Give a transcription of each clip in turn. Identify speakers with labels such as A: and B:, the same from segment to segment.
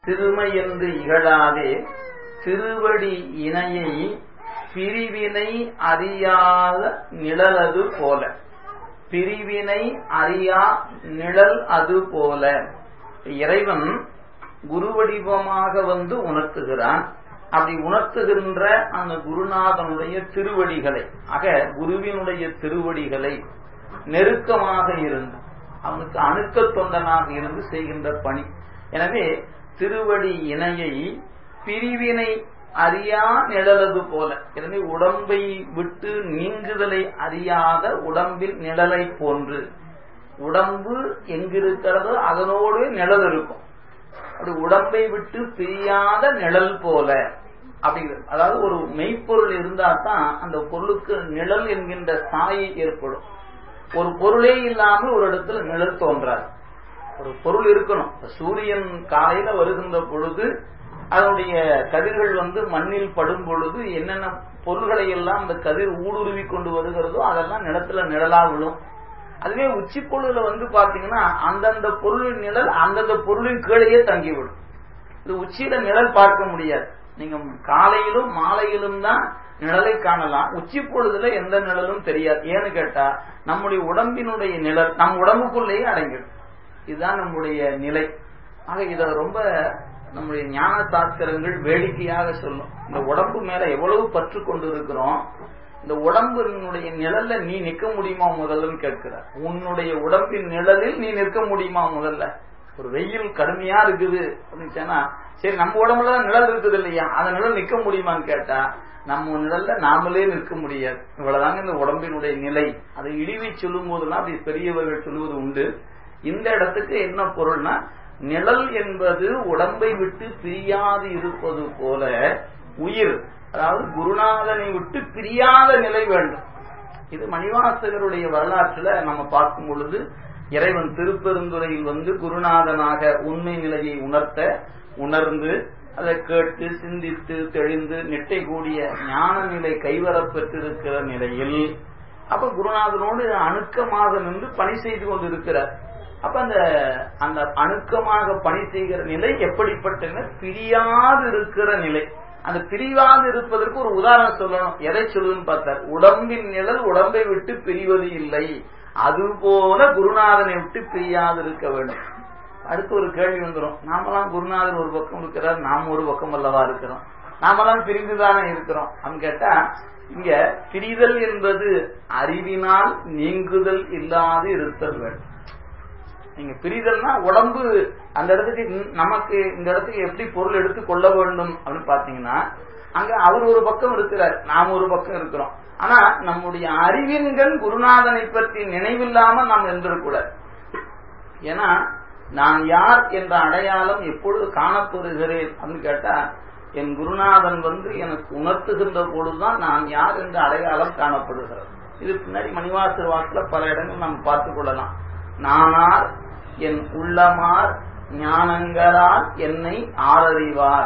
A: சிறுமை என்று இகழாதே திருவடி இணையை பிரிவினை அறியாத நிழலது போல பிரிவினை அறியா நிழல் அது போல இறைவன் குருவடிவமாக வந்து உணர்த்துகிறான் அப்படி உணர்த்துகின்ற அந்த குருநாதனுடைய திருவடிகளை ஆக குருவினுடைய திருவடிகளை நெருக்கமாக இருந்து அவனுக்கு அணுக்க தொண்டனாக இருந்து செய்கின்ற பணி எனவே திருவடி இணையை பிரிவினை அறியா நிழலது போல எனவே உடம்பை விட்டு நீங்குதலை அறியாத உடம்பில் நிழலை போன்று உடம்பு எங்கிருக்கிறதோ அதனோடு நிழல் இருக்கும் அப்படி உடம்பை விட்டு பிரியாத நிழல் போல அப்படிங்கிறது அதாவது ஒரு மெய்ப்பொருள் இருந்தா தான் அந்த பொருளுக்கு நிழல் என்கின்ற சாயை ஏற்படும் ஒரு பொருளே இல்லாமல் ஒரு இடத்துல நிழல் தோன்றாது ஒரு பொருள் இருக்கணும் சூரியன் காலையில வருகின்ற பொழுது அதனுடைய கதிர்கள் வந்து மண்ணில் படும் பொழுது என்னென்ன பொருள்களை எல்லாம் அந்த கதிர் ஊடுருவி கொண்டு வருகிறதோ அதெல்லாம் நிலத்துல நிழலா விழும் அதுவே உச்சி பொருள்ல வந்து பாத்தீங்கன்னா அந்தந்த பொருளின் நிழல் அந்தந்த பொருளின் கீழேயே தங்கிவிடும் இது உச்சியில நிழல் பார்க்க முடியாது நீங்க காலையிலும் மாலையிலும் தான் நிழலை காணலாம் உச்சி பொழுதுல எந்த நிழலும் தெரியாது ஏன்னு கேட்டா நம்முடைய உடம்பினுடைய நிழல் நம் உடம்புக்குள்ளேயே அடங்கிடும் இதுதான் நம்முடைய நிலை ஆக இத ரொம்ப நம்முடைய ஞான சாஸ்திரங்கள் வேடிக்கையாக சொல்லும் இந்த உடம்பு மேல எவ்வளவு பற்று கொண்டு இருக்கிறோம் இந்த உடம்பினுடைய நிழல்ல நீ நிற்க முடியுமா முதல்லன்னு கேட்கிறார் உன்னுடைய உடம்பின் நிழலில் நீ நிற்க முடியுமா முதல்ல ஒரு வெயில் கடுமையா இருக்குது அப்படின்னு சரி நம்ம உடம்புல நிழல் இருக்குது இல்லையா அந்த நிழல் நிற்க முடியுமான்னு கேட்டா நம்ம நிழல்ல நாமளே நிற்க முடியாது இவ்வளவுதாங்க இந்த உடம்பினுடைய நிலை அதை இழிவை சொல்லும் போதெல்லாம் அப்படி பெரியவர்கள் சொல்லுவது உண்டு இந்த இடத்துக்கு என்ன பொருள்னா நிழல் என்பது உடம்பை விட்டு பிரியாது இருப்பது போல உயிர் அதாவது குருநாதனை விட்டு பிரியாத நிலை வேண்டும் இது மணிவாசகருடைய வரலாற்றுல நம்ம பார்க்கும் பொழுது இறைவன் திருப்பெருந்துறையில் வந்து குருநாதனாக உண்மை நிலையை உணர்த்த உணர்ந்து அதை கேட்டு சிந்தித்து தெளிந்து நெட்டை கூடிய ஞான நிலை கைவரப்பெற்றிருக்கிற நிலையில் அப்ப குருநாதனோடு அணுக்கமாக நின்று பணி செய்து கொண்டிருக்கிறார் அப்ப அந்த அந்த அணுக்கமாக பணி செய்கிற நிலை எப்படிப்பட்ட பிரியாது இருக்கிற நிலை அந்த பிரிவாது இருப்பதற்கு ஒரு உதாரணம் சொல்லணும் எதை சொல்லுன்னு பார்த்தார் உடம்பின் நிழல் உடம்பை விட்டு பிரிவது இல்லை அதுபோல குருநாதனை விட்டு பிரியாது இருக்க வேண்டும் அடுத்து ஒரு கேள்வி வந்துடும் நாமெல்லாம் குருநாதன் ஒரு பக்கம் இருக்கிறார் நாம் ஒரு பக்கம் அல்லவா இருக்கிறோம் நாமெல்லாம் பிரிந்துதானே இருக்கிறோம் அப்படின்னு கேட்டா இங்க பிரிதல் என்பது அறிவினால் நீங்குதல் இல்லாது இருத்தல் வேண்டும் நீங்க பிரிதல்னா உடம்பு அந்த இடத்துக்கு நமக்கு இந்த இடத்துக்கு எப்படி பொருள் எடுத்து கொள்ள வேண்டும் அப்படின்னு பாத்தீங்கன்னா அங்க அவர் ஒரு பக்கம் இருக்கிறார் நாம் ஒரு பக்கம் இருக்கிறோம் ஆனா நம்முடைய அறிவின்கள் குருநாதனை பற்றி நினைவில்லாம நாம் இருந்திடக்கூடாது ஏன்னா நான் யார் என்ற அடையாளம் எப்பொழுது காணப்பெறுகிறேன் அப்படின்னு கேட்டா என் குருநாதன் வந்து எனக்கு உணர்த்துகின்ற பொழுதுதான் நான் யார் என்ற அடையாளம் காணப்படுகிறது இது பின்னாடி மணிவாசர் வாக்குல பல இடங்கள் நாம் பார்த்துக் கொள்ளலாம் நானார் என் உள்ளமார் ஞானங்களால் என்னை ஆரறிவார்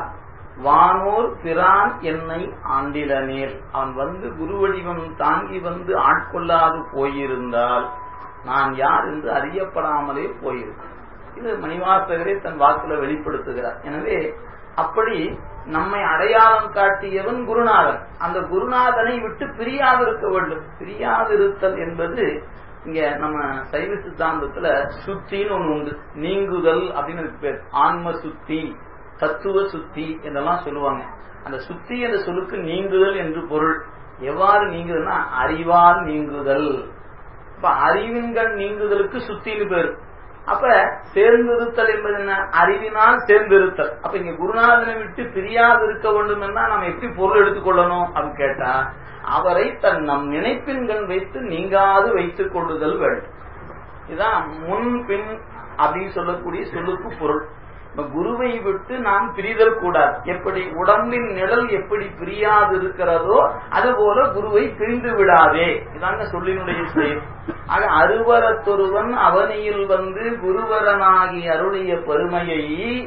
A: வானோர் பிரான் என்னை ஆண்டிலனேல் அவன் வந்து குருவடிவம் தாங்கி வந்து ஆட்கொள்ளாது போயிருந்தால் நான் யார் என்று அறியப்படாமலே போயிருக்கும் இது மணிவாசகரே தன் வாக்குல வெளிப்படுத்துகிறார் எனவே அப்படி நம்மை அடையாளம் காட்டியவன் குருநாதன் அந்த குருநாதனை விட்டு பிரியாது இருக்க வேண்டும் பிரியாது இருத்தல் என்பது இங்க நம்ம சைவ சித்தாந்தத்துல சுத்தின்னு ஒண்ணு உண்டு நீங்குதல் அப்படின்னு பேர் ஆன்ம சுத்தி தத்துவ சுத்தி என்றெல்லாம் சொல்லுவாங்க அந்த சுத்தி என்ற சொல்லுக்கு நீங்குதல் என்று பொருள் எவ்வாறு நீங்குதல்னா அறிவால் நீங்குதல் இப்ப அறிவின்கள் நீங்குதலுக்கு சுத்தின்னு பேரு அப்ப சேர்ந்திருத்தல் என்பது என்ன அறிவினால் சேர்ந்திருத்தல் அப்ப இங்க குருநாதனை விட்டு பிரியாது இருக்க வேண்டும் என்ன நம்ம எப்படி பொருள் எடுத்துக்கொள்ளணும் அப்படின்னு கேட்டா அவரை தன் நம் நினைப்பின்கள் வைத்து நீங்காது வைத்துக் கொள்ளுதல் வேண்டும் இதுதான் முன் பின் அப்படின்னு சொல்லக்கூடிய சொல்லுக்கு பொருள் குருவை விட்டு நாம் பிரிதல் கூடாது எப்படி உடம்பின் நிழல் எப்படி பிரியாது இருக்கிறதோ அதுபோல குருவை பிரிந்து விடாதே இதாங்க சொல்லினுடைய செயல் ஆக அருவரத்தொருவன் அவனியில் வந்து குருவரனாகி அருளிய பெருமையை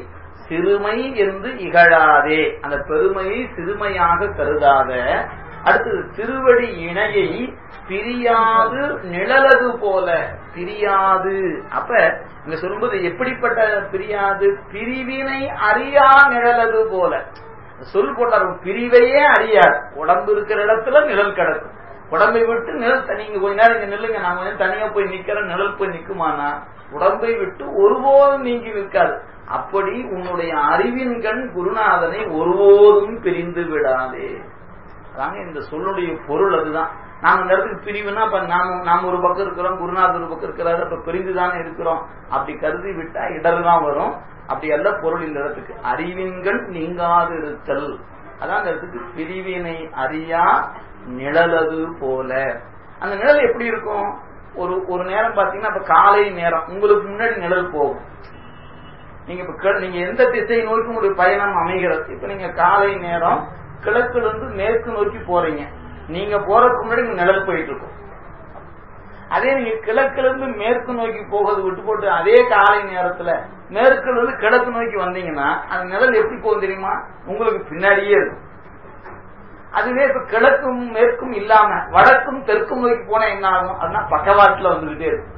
A: சிறுமை என்று இகழாதே அந்த பெருமையை சிறுமையாக கருதாத அடுத்தது திருவடி இணையை பிரியாது நிழலது போல பிரியாது அப்ப இங்க சொல்லும்போது எப்படிப்பட்ட பிரியாது பிரிவினை அறியா நிழலது போல சொல் போட்டார் பிரிவையே அறியாது உடம்பு இருக்கிற இடத்துல நிழல் கிடக்கும் உடம்பை விட்டு நிழல் நீங்க கொஞ்ச நேரம் இங்க நில்லுங்க நான் கொஞ்சம் தனியா போய் நிக்கிறேன் நிழல் போய் நிக்குமானா உடம்பை விட்டு ஒருபோதும் நீங்கி நிற்காது அப்படி உன்னுடைய அறிவின் கண் குருநாதனை ஒருபோதும் பிரிந்து விடாதே அதாங்க இந்த சொல்லுடைய பொருள் அதுதான் நாம இந்த இடத்துக்கு பிரிவுனா இப்ப நாம நாம ஒரு பக்கம் இருக்கிறோம் குருநாதர் ஒரு பக்கம் இருக்கிறாரு இப்ப பிரிந்து தானே இருக்கிறோம் அப்படி கருதி விட்டா இடர் தான் வரும் அப்படி அல்ல பொருள் இந்த இடத்துக்கு அறிவின்கள் நீங்காது இருத்தல் அதான் அந்த இடத்துக்கு பிரிவினை அறியா நிழலது போல அந்த நிழல் எப்படி இருக்கும் ஒரு ஒரு நேரம் பாத்தீங்கன்னா இப்ப காலை நேரம் உங்களுக்கு முன்னாடி நிழல் போகும் நீங்க இப்ப நீங்க எந்த திசை நோக்கி ஒரு பயணம் அமைகிறது இப்ப நீங்க காலை நேரம் கிழக்குல இருந்து மேற்கு நோக்கி போறீங்க நீங்க போறதுக்கு முன்னாடி நிழல் போயிட்டு இருக்கும் அதே நீங்க கிழக்குல இருந்து மேற்கு நோக்கி போகிறது விட்டு போட்டு அதே காலை நேரத்துல மேற்குல இருந்து கிழக்கு நோக்கி வந்தீங்கன்னா அந்த நிழல் எப்படி போகும் தெரியுமா உங்களுக்கு பின்னாடியே இருக்கும் அதுவே இப்ப கிழக்கும் மேற்கும் இல்லாம வடக்கும் தெற்கும் நோக்கி போனா என்ன ஆகும் அப்படின்னா பக்கவாட்டுல வந்துகிட்டே இருக்கும்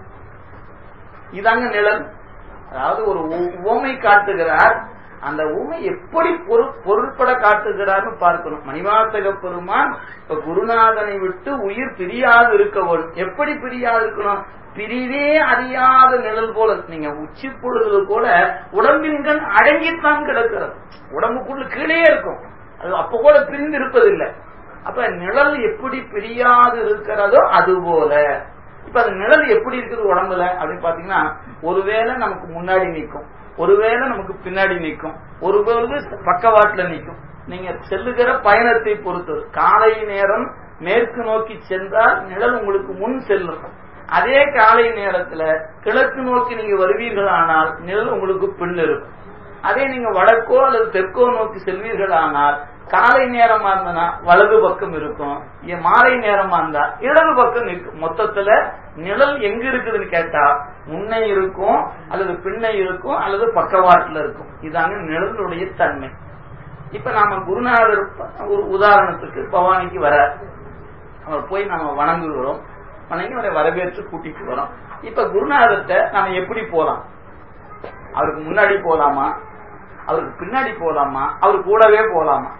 A: இதாங்க நிழல் அதாவது ஒரு உவமை காட்டுகிறார் அந்த உண்மை எப்படி பொருட்பட காட்டுகிறார்னு பார்க்கணும் மணிவாசக பெருமான் இப்ப குருநாதனை விட்டு உயிர் பிரியாது இருக்க வேண்டும் எப்படி பிரியாது இருக்கணும் பிரிவே அறியாத நிழல் போல நீங்க உச்சி பொழுது கூட உடம்பின் கண் அடங்கித்தான் கிடக்கிறது உடம்புக்குள்ள கீழே இருக்கும் அது அப்ப கூட பிரிந்து இருப்பதில்லை அப்ப நிழல் எப்படி பிரியாது இருக்கிறதோ அது போல இப்ப அந்த நிழல் எப்படி இருக்குது உடம்புல அப்படின்னு பாத்தீங்கன்னா ஒருவேளை நமக்கு முன்னாடி நிற்கும் ஒருவேளை நமக்கு பின்னாடி நிற்கும் ஒருவேளை பக்கவாட்டுல நிற்கும் நீங்க செல்லுகிற பயணத்தை பொறுத்தது காலை நேரம் மேற்கு நோக்கி சென்றால் நிழல் உங்களுக்கு முன் செல்லும் அதே காலை நேரத்துல கிழக்கு நோக்கி நீங்க வருவீர்கள் ஆனால் நிழல் உங்களுக்கு பின் இருக்கும் அதே நீங்க வடக்கோ அல்லது தெற்கோ நோக்கி செல்வீர்கள் ஆனால் காலை நேரமா இருந்தனா வலது பக்கம் இருக்கும் மாலை நேரமா இருந்தா இடது பக்கம் நிற்கும் மொத்தத்துல நிழல் எங்க இருக்குதுன்னு கேட்டா முன்னை இருக்கும் அல்லது பின்னை இருக்கும் அல்லது பக்கவாட்டுல இருக்கும் இதாங்க நிழலுடைய தன்மை இப்ப நாம குருநாதர் ஒரு உதாரணத்துக்கு பவானிக்கு வர அவர் போய் நாம வணங்குகிறோம் வணங்கி அவரை வரவேற்று கூட்டிட்டு வரோம் இப்ப குருநாதர்கிட்ட நாம எப்படி போலாம் அவருக்கு முன்னாடி போலாமா அவருக்கு பின்னாடி போலாமா அவர் கூடவே போலாமா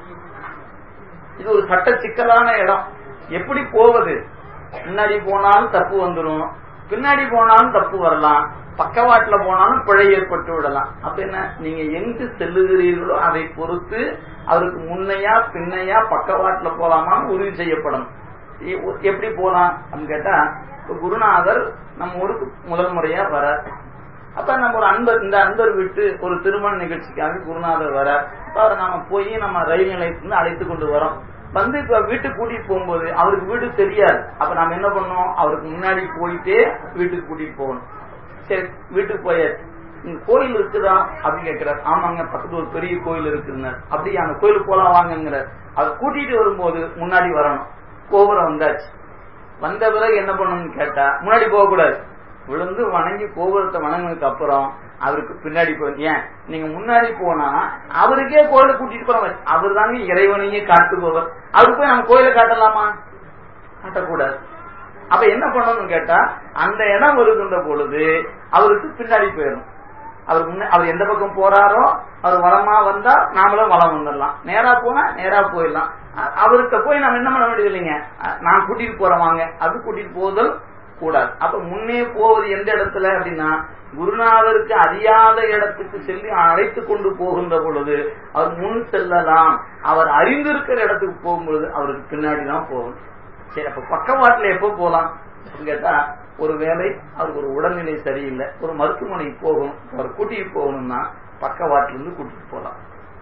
A: இது ஒரு சட்ட சிக்கலான இடம் எப்படி போவது முன்னாடி போனாலும் தப்பு வந்துடும் பின்னாடி போனாலும் தப்பு வரலாம் பக்கவாட்டுல போனாலும் பிழை ஏற்பட்டு விடலாம் அப்ப என்ன நீங்க எங்கு செல்லுகிறீர்களோ அதை பொறுத்து அவருக்கு முன்னையா பின்னையா பக்கவாட்டுல போலாமான்னு உறுதி செய்யப்படணும் எப்படி போலாம் அப்படின்னு கேட்டா குருநாதர் நம்ம ஊருக்கு முதல் முறையா வர அப்ப நம்ம ஒரு அன்பர் இந்த அன்பர் விட்டு ஒரு திருமண நிகழ்ச்சிக்காக குருநாதர் வர அவரை நாம போய் நம்ம ரயில் நிலையத்திலிருந்து அழைத்து கொண்டு வரோம் வந்து இப்ப வீட்டுக்கு கூட்டிட்டு போகும்போது அவருக்கு வீடு தெரியாது அப்ப நம்ம என்ன பண்ணோம் அவருக்கு முன்னாடி போயிட்டே வீட்டுக்கு கூட்டிட்டு போகணும் சரி வீட்டுக்கு போயாச்சு இங்க கோயில் இருக்குதா அப்படின்னு கேட்கிறார் ஆமாங்க பக்கத்துல ஒரு பெரிய கோயில் இருக்குங்க அப்படி அந்த கோயிலுக்கு போலாம் வாங்குங்கிறார் அவர் கூட்டிட்டு வரும்போது முன்னாடி வரணும் கோபுரம் வந்தாச்சு வந்த பிறகு என்ன பண்ணணும்னு கேட்டா முன்னாடி போகக்கூடாது விழுந்து வணங்கி கோபுரத்தை வணங்கினதுக்கு அப்புறம் அவருக்கு பின்னாடி போய் ஏன் நீங்க முன்னாடி போனா அவருக்கே கோயில கூட்டிட்டு போற அவர் தாங்க இறைவனையே காட்டுபவர் அவருக்கு போய் நம்ம கோயிலை காட்டலாமா காட்டக்கூடாது அப்ப என்ன பண்ணணும்னு கேட்டா அந்த இடம் வருகின்ற பொழுது அவருக்கு பின்னாடி போயிடும் அவர் முன்ன அவர் எந்த பக்கம் போறாரோ அவர் வளமா வந்தா நாமளும் வளம் வந்துடலாம் நேரா போனா நேரா போயிடலாம் அவருக்கு போய் நம்ம என்ன பண்ண வேண்டியது இல்லைங்க நான் கூட்டிட்டு போறேன் வாங்க அது கூட்டிட்டு போதல் கூடாது அப்ப முன்னே போவது எந்த இடத்துல அப்படின்னா குருநாதருக்கு அறியாத இடத்துக்கு செல்லி அழைத்து கொண்டு போகின்ற பொழுது அவர் முன் செல்லலாம் அவர் அறிந்திருக்கிற இடத்துக்கு போகும்பொழுது அவருக்கு பின்னாடி தான் போகணும் சரி அப்ப பக்கவாட்டுல எப்ப போலாம் கேட்டா ஒரு வேலை அவருக்கு ஒரு உடல்நிலை சரியில்லை ஒரு மருத்துவமனைக்கு போகணும் அவர் கூட்டிட்டு போகணும்னா பக்கவாட்டில இருந்து கூட்டிட்டு போலாம்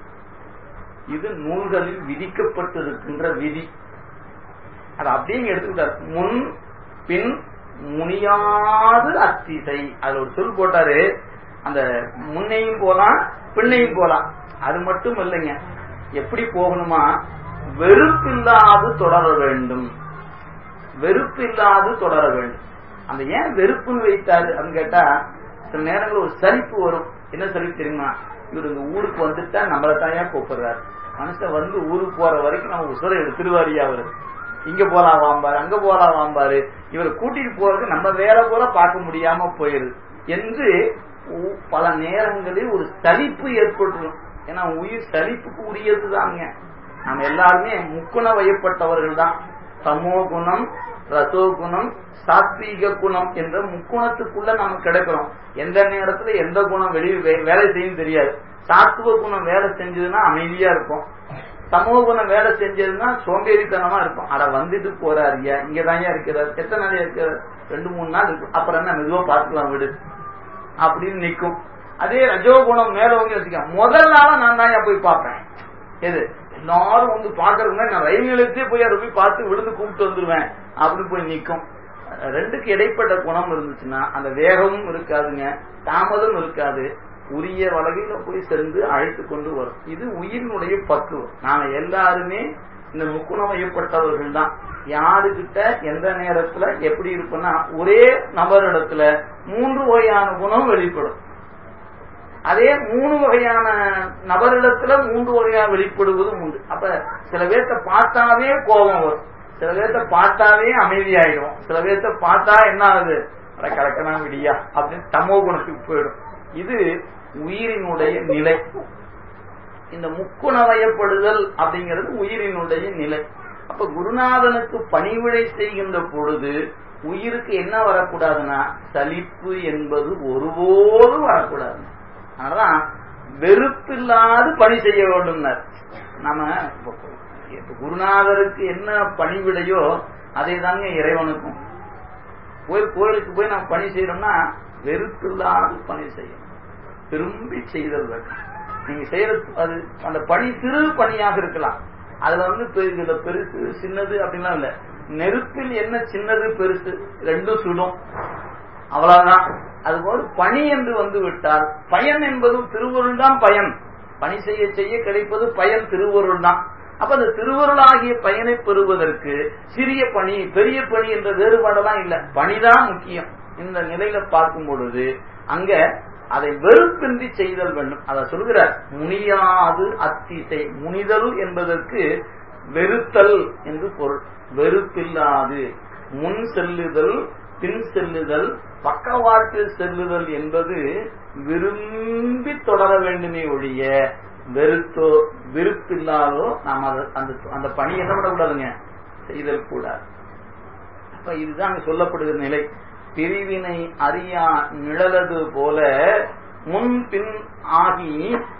A: இது நூல்களில் விதிக்கப்பட்டிருக்கின்ற விதி அது அப்படியே எடுத்துக்கிட்டார் முன் பின் முனியாது அத்திசை அதுல ஒரு சொல் போட்டாரு அந்த முன்னையும் போலாம் பின்னையும் போலாம் அது மட்டும் இல்லைங்க எப்படி போகணுமா வெறுப்பில்லாது தொடர வேண்டும் வெறுப்பில்லாது தொடர வேண்டும் அந்த ஏன் வெறுப்புன்னு வைத்தாரு அப்படின்னு கேட்டா சில நேரங்கள் ஒரு சலிப்பு வரும் என்ன சலிப்பு தெரியுமா இவர் இந்த ஊருக்கு வந்துட்டா நம்மள தாயா கூப்பிடுறாரு மனுஷன் வந்து ஊருக்கு போற வரைக்கும் நம்ம உசுரை எடுத்துருவாரியா அவரு இங்க போலாம் வாம்பாரு அங்க போலாம் வாம்பாரு இவர் கூட்டிட்டு போறதுக்கு நம்ம வேலை போல பார்க்க முடியாம போயிருது என்று பல நேரங்களில் ஒரு சலிப்பு ஏற்பட்டுரும் ஏன்னா உயிர் சலிப்புக்கு உரியது தாங்க நம்ம எல்லாருமே முக்குண வயப்பட்டவர்கள் தான் சமோ குணம் ரசோ குணம் சாத்வீக குணம் என்ற முக்குணத்துக்குள்ள நம்ம கிடக்கிறோம் எந்த நேரத்துல எந்த குணம் வெளியே வேலை செய்யும் தெரியாது சாத்துவ குணம் வேலை செஞ்சதுன்னா அமைதியா இருக்கும் சமூக குணம் வேலை செஞ்சதுன்னா சோம்பேறித்தனமா இருக்கும் அட வந்துட்டு போறாருயா இங்கதான் இருக்கிறார் எத்தனை நாள் இருக்கிறார் ரெண்டு மூணு நாள் இருக்கும் அப்புறம் என்ன மெதுவா பார்த்துக்கலாம் விடு அப்படின்னு நிக்கும் அதே ரஜோகுணம் மேல வந்து வச்சுக்க முதல் நாள நான் தான் போய் பார்ப்பேன் எது எல்லாரும் வந்து பாக்குறதுக்கு நான் ரயில் நிலையத்தே போய் அதை போய் பார்த்து விழுந்து கூப்பிட்டு வந்துருவேன் அப்படின்னு போய் நிக்கும் ரெண்டுக்கு இடைப்பட்ட குணம் இருந்துச்சுன்னா அந்த வேகமும் இருக்காதுங்க தாமதம் இருக்காது உரிய வகையில போய் சென்று அழைத்து கொண்டு வரும் இது உயிரினுடைய பக்குவம் நாம எல்லாருமே இந்த முக்குணமையப்பட்டவர்கள் தான் யாருகிட்ட எந்த நேரத்துல எப்படி இருப்போம்னா ஒரே நபரிடத்துல மூன்று வகையான குணம் வெளிப்படும் அதே மூணு வகையான நபரிடத்துல மூன்று வகையான வெளிப்படுவதும் உண்டு அப்ப சில பேர்த்த பார்த்தாவே கோபம் வரும் சில பேர்த்த பார்த்தாவே அமைதியாயிடும் சில பேர்த்த பார்த்தா என்ன ஆகுது கலக்கனா விடியா அப்படின்னு தமோ குணத்துக்கு போயிடும் இது உயிரினுடைய நிலை இந்த முக்குணவயப்படுதல் அப்படிங்கிறது உயிரினுடைய நிலை அப்ப குருநாதனுக்கு பணிவிடை செய்கின்ற பொழுது உயிருக்கு என்ன வரக்கூடாதுன்னா சலிப்பு என்பது ஒருபோதும் வரக்கூடாது அதனாலதான் வெறுப்பில்லாது பணி செய்ய வேண்டும்னார் நம்ம குருநாதருக்கு என்ன பணிவிடையோ அதே தாங்க இறைவனுக்கும் கோயில் கோயிலுக்கு போய் நம்ம பணி செய்யறோம்னா வெறுப்பில்லாது பணி செய்யணும் விரும்பி செய்தல் வேண்டும் நீங்க செய்யறது அது அந்த பணி சிறு பணியாக இருக்கலாம் அதுல வந்து இதுல பெருசு சின்னது அப்படின்லாம் இல்ல நெருப்பில் என்ன சின்னது பெருசு ரெண்டும் சுடும் அவ்வளவுதான் அதுபோல் பணி என்று வந்து விட்டால் பயன் என்பது திருவருள் தான் பயன் பணி செய்ய செய்ய கிடைப்பது பயன் திருவருள் தான் அப்ப அந்த திருவருளாகிய பயனை பெறுவதற்கு சிறிய பணி பெரிய பணி என்ற வேறுபாடெல்லாம் இல்ல பணிதான் முக்கியம் இந்த நிலையில பார்க்கும் பொழுது அங்க அதை வெறுப்பின்றி செய்தல் வேண்டும் அதை சொல்கிறார் முனியாது அத்திசை முனிதல் என்பதற்கு வெறுத்தல் என்று பொருள் வெறுப்பில்லாது முன் செல்லுதல் பின் செல்லுதல் பக்கவாட்டில் செல்லுதல் என்பது விரும்பி தொடர வேண்டுமே ஒழிய வெறுத்தோ விருப்பில்லாதோ நாம் அந்த அந்த பணி என்ன பண்ணக்கூடாதுங்க செய்தல் கூடாது அப்ப இதுதான் அங்க சொல்லப்படுகிற நிலை பிரிவினை அறியா நிழலது போல முன் பின் ஆகி